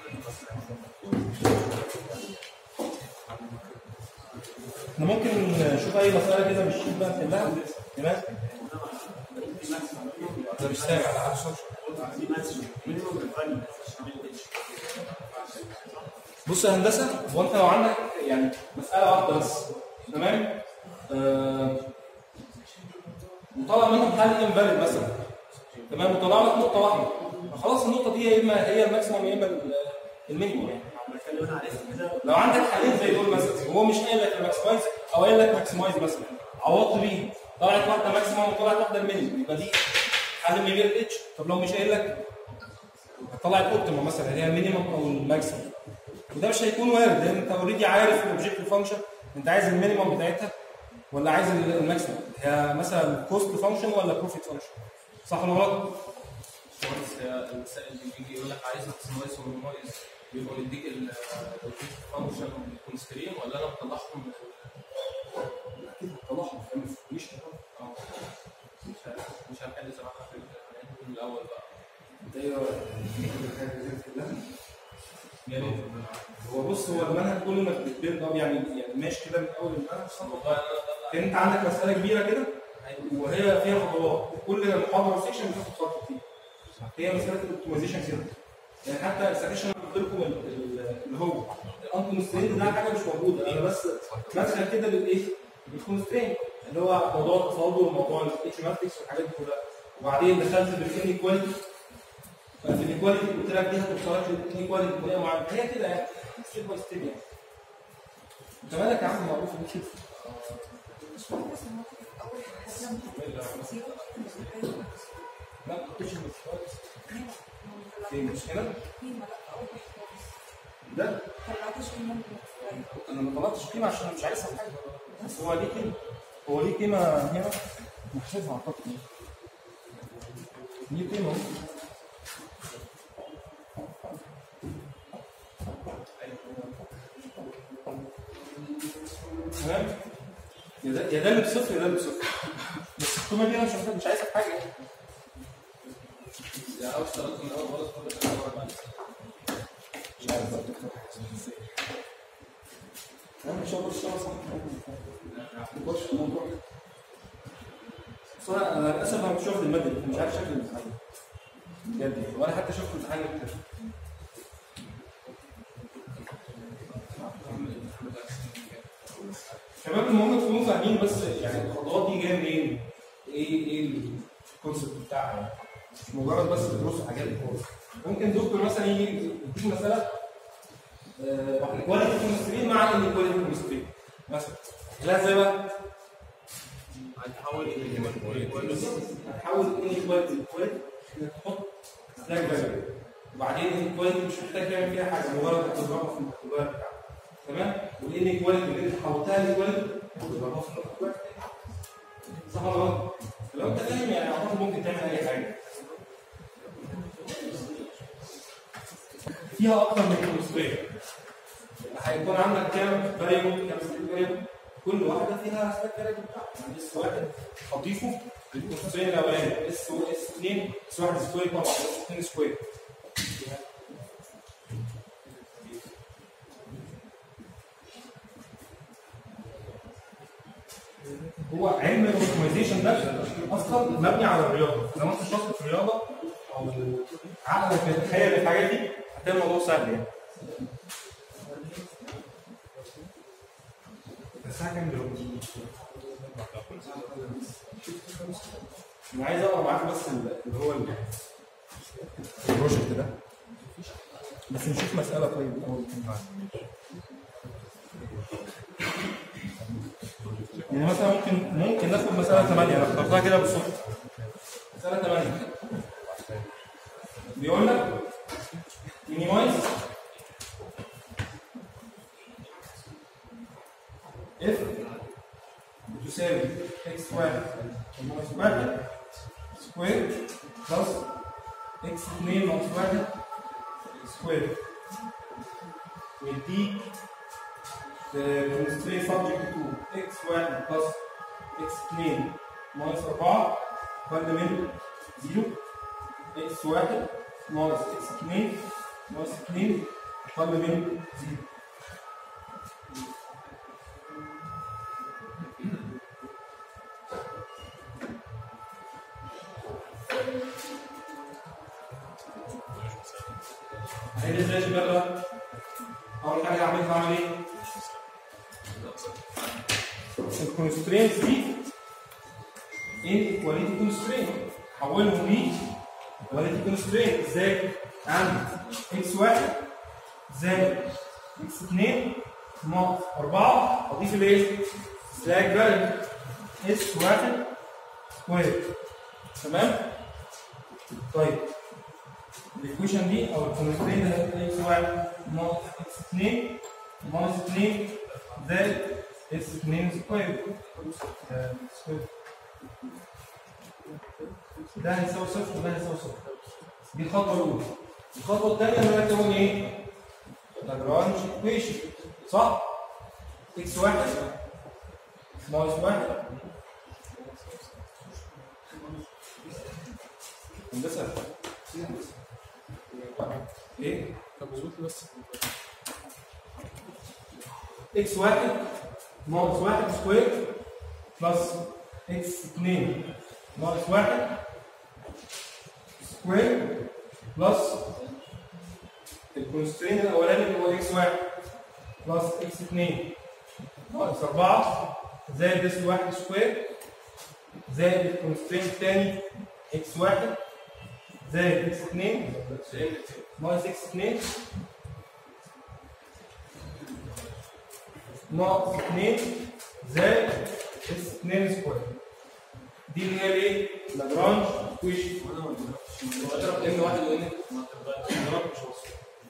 احنا ممكن نشوف اي مسألة كده من الشيت بقى نحلها تمام؟ ده مش سامع لا عشان بص يا هندسه هو انت لو عندك يعني مساله واحده بس تمام آه وطلع منهم حل انفاليد مثلا تمام وطلع لك نقطه واحده خلاص النقطه دي يا اما هي الماكسيموم يا اما ال- المينيموم يعني لو عندك حالين زي دول مثلا وهو مش قايل لك الماكسمايز او قايل لك ماكسمايز مثلا عوضت بيه طلعت واحده ماكسيموم وطلعت واحده المينيموم يبقى دي حل من غير اتش طب لو مش قايل لك طلعت اوبتيمم مثلا اللي هي المينيموم او الماكسيموم وده مش هيكون وارد لان انت اوريدي عارف الاوبجيكتيف فانكشن انت عايز المينيموم بتاعتها ولا عايز ال- الماكسيموم هي مثلا كوست فانكشن ولا بروفيت فانكشن صح ولا غلط؟ بس المسائل اللي بيجي يقول لك عايز ماكسمايز ومينيمايز يبقى يديك الفانكشن والكونسترين ولا انا بطلعهم من اكيد هتطلعهم مش اه مش ه- مش هنحل زي ما احنا في ال- من الاول بقى ايوه يا ريت هو بص هو المنهج كله انك بتبيلد اب يعني يعني ماشي كده من اول المنهج والله انا بطلع انت عندك مساله كبيره كده وهي فيها خطوات كل محاضره سيكشن بتاخد خطوه فيه هي مساله الاوبتمايزيشن كده يعني حتى السكشن قلت لكم ال- ال- اللي هو الانكونستريند ده حاجه مش موجوده انا بس مدخل كده للايه؟ للكونستريند اللي هو موضوع التفاضل وموضوع الاتش ماتريكس والحاجات دي كلها وبعدين دخلت بالانيكواليتي في الايكواليتي قلت لك دي هتوصلك للايكواليتي بطريقه معينه هي كده يعني ستيب باي ستيب يعني انت مالك يا عم معروف ان كده لا ما تقولش مش كويس في مش هنا ده انا ما طلعتش قيمه عشان مش عايز أفهم حاجه بس هو ليه قيمه هو ليه قيمه هنا محسوبها اعتقد ليه قيمه تمام يا ده يا ده اللي بصفر يا ده اللي بصفر بس القيمه دي انا مش محتاج- مش عايز أفهم حاجه يعني يعني لو اشتغلت من الاول خالص كل حاجه ورا بعض مش عارف بقى الدكتور ازاي انا ان شاء الله اشتغل صح نخش في الموضوع بس انا انا للاسف انا مش واخد الماده دي مش عارف شكل الامتحان بجد يعني ولا حتى شفت الامتحان اللي شباب المهم تكونوا فاهمين بس يعني الخطوات دي جايه منين؟ ايه ايه الكونسيبت بتاعها يعني مش مجرد بس تدرسوا حاجات خالص ممكن دكتور مثلا يجي يديك مساله كواليتي كونسترين مع ان كواليتي كونسترين مثلا لا زي بقى هتحول الى هتحول ان كواليتي كواليتي انك تحط سلاك فاليو وبعدين ان كواليتي مش محتاج تعمل فيها حاجه مجرد هتضربها في المتغير بتاعك تمام والان كواليتي اللي انت حولتها لكواليتي هتضربها في المتغير صح ولا غلط؟ لو انت فاهم يعني اعتقد ممكن تعمل اي حاجه فيها اكتر من كونسترين هيكون عندك كام فاريبل كام ستيك فاريبل كل واحده فيها ستيك فاريبل بتاعها يعني اس واحد هضيفه للكونسترين الاولاني اس اس 2 اس واحد سكوير طبعا اس 2 سكوير هو علم الاوبتمايزيشن ده اصلا مبني على الرياضه لو انت شاطر في الرياضه او عقلك بيتخيل الحاجات دي هتلاقي الموضوع سهل يعني الساعه كام دلوقتي؟ انا عايز اقرا معاك بس اللي هو ال- البروجكت ده بس نشوف مساله طيب الاول يعني مثلا ممكن ممكن ناخد مساله 8 انا اخترتها كده بالصدفه مساله 8 بيقول لك minimize if بتساوي x واحد ناقص واحد سكوير بلس x اتنين ناقص واحد سكوير ويديك constraint subject to x واحد بلس x اتنين ناقص أربعة أقل من زيرو x واحد ناقص x اتنين ناقص اتنين أقل من زيرو هيد ازاي يا شباب بقى؟ اول حاجه هعملها هعمل ايه؟ الكونسترينتس دي ان كواليتي كونسترينت حولهم ل كواليتي كونسترينت ازاي؟ عندي اكس واحد زائد اكس 2 ناقص 4 اضيف الايه؟ سلاك فاليو اس واحد سكوير تمام؟ طيب الايكويشن دي او الكونسترين ده هتبقى اكس واحد ناقص اكس 2 ناقص 2 زائد اس 2 سكوير آه، سكوير ده هيساوي صفر وده هيساوي صفر دي الخطوه الاولى الخطوه الثانيه ان انا اكون ايه؟ لاجرانج ايكويشن صح؟ اكس واحد ناقص واحد هندسه ايه؟ طب اظبط لي بس اكس واحد ناقص واحد سكوير بلس اكس اتنين ناقص واحد سكوير بلس الكونسترين الاولاني اللي هو اكس واحد بلس اكس اتنين ناقص اربعة زائد اس واحد سكوير زائد الكونسترين الثاني اكس واحد زائد اكس اتنين ناقص اكس اتنين ناقص 2 زائد اس 2 سكوير دي اللي هي الايه؟ لاجرانج ايكويشن اضرب ان واحد وان اضرب مش وصل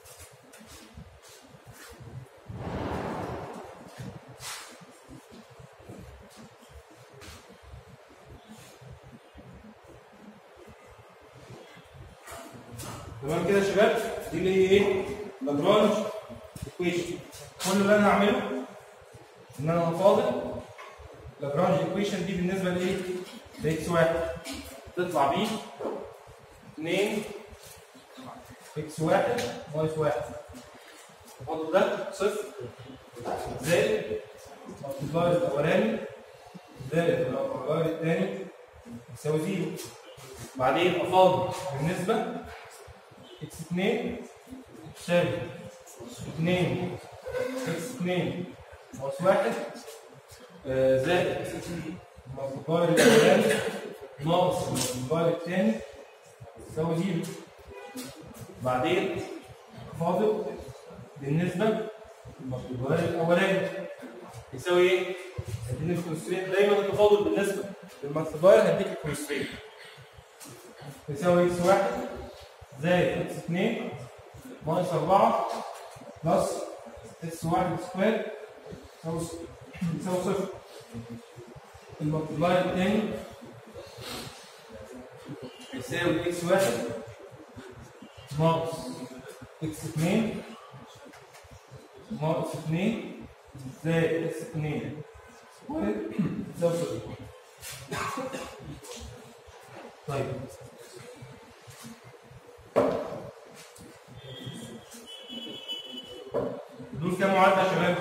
تمام كده يا شباب دي اللي هي ايه؟ لاجرانج ايكويشن كل اللي انا هعمله ان انا هفاضل لاجرانج ايكويشن دي بالنسبه لايه؟ لاكس واحد تطلع بيه 2 اكس واحد ناقص واحد التفاضل ده صفر زائد الملتبلاير الاولاني زائد الملتبلاير الثاني يساوي زيرو بعدين افاضل بالنسبه اكس 2 تساوي 2 اكس 2 ناقص واحد آه، زائد الملتبلاير الاولاني ناقص الملتبلاير الثاني يساوي زيرو بعدين فاضل بالنسبه للملتبلاير الاولاني يساوي ايه؟ هديني الكونسترينت دايما التفاضل بالنسبه للملتبلاير هديك الكونسترينت يساوي اكس واحد زائد اكس 2 ناقص 4 بلس اكس واحد سكوير يساوي يساوي صفر الملتبلاير الثاني يساوي اكس واحد ناقص اكس 2 ناقص 2 زائد اكس 2 سكوير يساوي صفر طيب دول كام معادلة يا شباب؟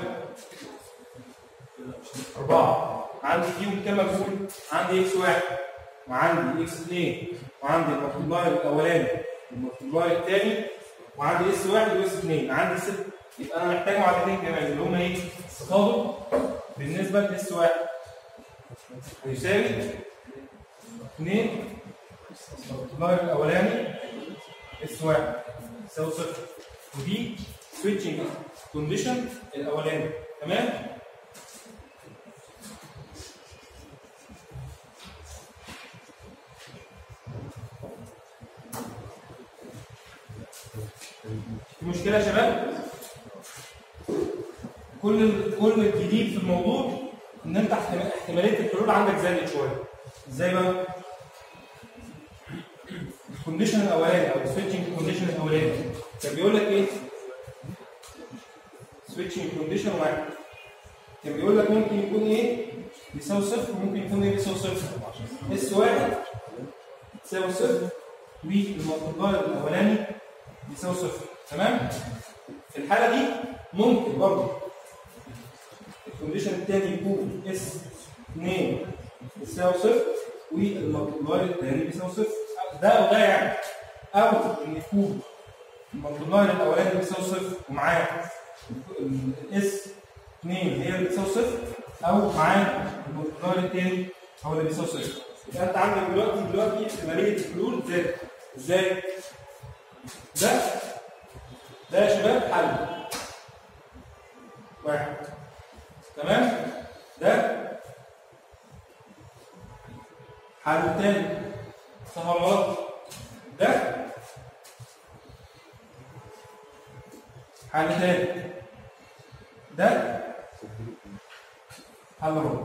أربعة عندي فيهم كام مجهول؟ عندي إكس واحد وعندي إكس اثنين وعندي الملتبلاير الأولاني والملتبلاير الثاني وعندي إكس واحد وإكس اثنين عندي ست يبقى أنا محتاج معادلتين كمان اللي هما إيه؟ التفاضل بالنسبة لإكس واحد هيساوي اثنين الملتبلاير الأولاني إكس واحد يساوي صفر ودي سويتشنج كونديشن الاولاني تمام في مشكله يا شباب كل كل الجديد في الموضوع ان انت احتمال- احتماليه الحلول عندك زادت شويه ازاي بقى الكونديشن الاولاني او السويتشنج كونديشن الاولاني كان بيقول لك ايه سويتشنج كونديشن واحد كان بيقول لك ممكن يكون ايه يساوي صفر وممكن يكون ايه يساوي صفر اس واحد يساوي صفر والملتبلاير الاولاني يساوي صفر تمام في الحاله دي ممكن برضه الكونديشن الثاني يكون اس 2 يساوي صفر والملتبلاير الثاني بيساوي صفر ده او ده يعني او ان يكون الملتبلاير الاولاني اللي بيساوي صفر ومعاه الاس 2 هي اللي بتساوي صفر او معاه الملتبلاير الثاني هو اللي بيساوي صفر يبقى انت عندك دلوقتي دلوقتي احتماليه الحلول زادت ازاي؟ ده ده يا شباب حل واحد تمام ده حل تاني صح ولا غلط؟ ده حل تاني ده حل رابع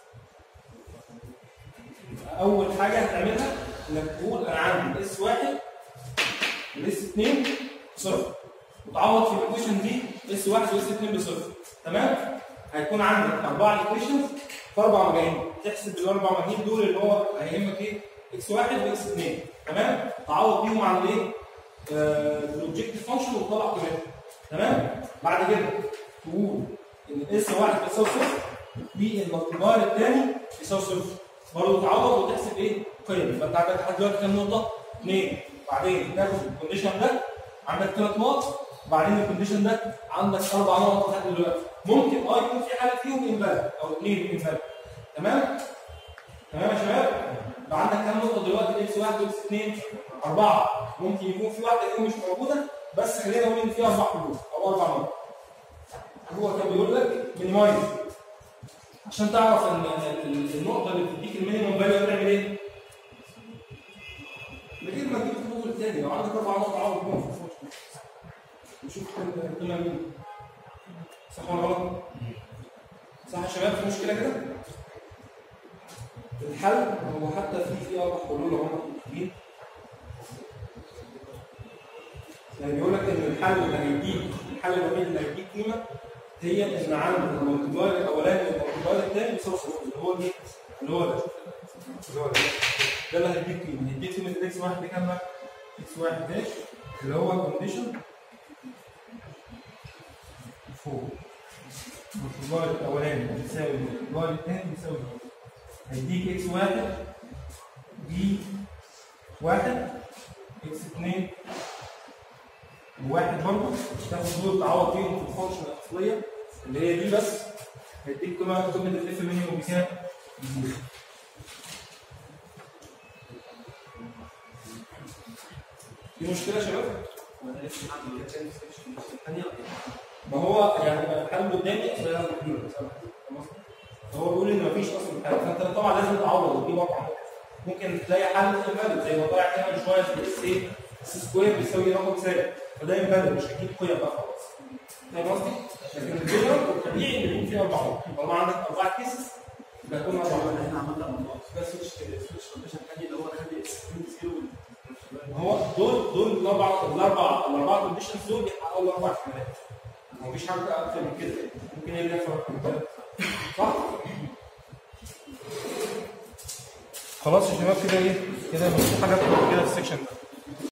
يبقى اول حاجه هتعملها انك تقول انا عندي اس واحد والاس 2 صفر وتعوض في الايكويشن دي اس 1 واس 2 بصفر تمام هيكون عندك اربع ايكويشنز في اربع مجاهيل تحسب الاربع مجاهيل دول اللي هو هيهمك ايه اكس 1 واكس 2 تمام تعوض بيهم عن الايه الاوبجكتيف فانكشن وتطلع قيمتها تمام بعد كده تقول ان الاس 1 بيساوي صفر والمقدار الثاني بيساوي صفر برضه تعوض وتحسب ايه قيم يبقى انت عندك لحد دلوقتي كام نقطه؟ اثنين بعدين تاخد الكونديشن ده عندك ثلاث نقط وبعدين الكونديشن ده عندك اربع نقط لحد دلوقتي ممكن اه يكون في حاله فيهم انفاليد او اثنين انفاليد تمام تمام يا شباب يبقى عندك كام نقطه دلوقتي اكس 1 واكس 2 اربعه ممكن يكون في واحده فيهم مش موجوده بس خلينا نقول ان في اربع حلول او اربع نقط هو كان بيقول لك مينيمايز عشان تعرف ان ال- ال- النقطه اللي بتديك المينيموم فاليو هتعمل ايه؟ من غير ما تجيب الحلول الثاني لو عندك اربع نقط عوض بيهم في الفوق نشوف القيمه مين صح ولا غلط؟ صح يا شباب في مشكله كده؟ الحل هو حتى في في اربع حلول هم مكتوبين يعني بيقول لك ان الحل اللي هيديك الحل الوحيد اللي هيديك قيمه هي ان عندك الملتبلاير الاولاني والملتبلاير الثاني بيساوي صفر اللي هو ايه؟ اللي هو ده اللي هو ده ده اللي هيديك قيمه هيديك قيمه الاكس واحد بكام بقى؟ اكس واحد داش اللي هو كونديشن فوق الملتبلاير الاولاني بيساوي الملتبلاير الثاني بيساوي ده هيديك اكس واحد بي واحد اكس اثنين وواحد برضه تاخد دول تعوض فيهم في الفانكشن الاصليه اللي هي دي بس هيديك قيمه قيمه الاف مينيموم بكام؟ بزيرو. في مشكله يا شباب؟ ما هو يعني الحل قدامي اسمها محلول هو بيقول ان مفيش اصلا حل فانت طبعا لازم تعوض وتجيب رقم ممكن تلاقي حل انفاليد زي ما طلع كده من شويه في الاس ايه اس سكوير بيساوي رقم ثابت فده انفاليد مش هتجيب قيم بقى خلاص فاهم قصدي؟ لكن الجنرال الطبيعي ان يكون فيه اربع نقط طالما عندك اربع كيسز يبقى يكون اربع نقط احنا عملنا موضوع بس سويتش سويتش كونديشن تاني اللي هو خلي اكس زيرو ما هو دول دول الاربع الاربع الاربع كونديشنز دول بيحققوا الاربع احتمالات مفيش حاجه اكتر من كده ممكن يبقى فرق من كده صح؟ خلاص يا شباب كده ايه؟ كده مفيش حاجه اكتر من كده في السكشن ده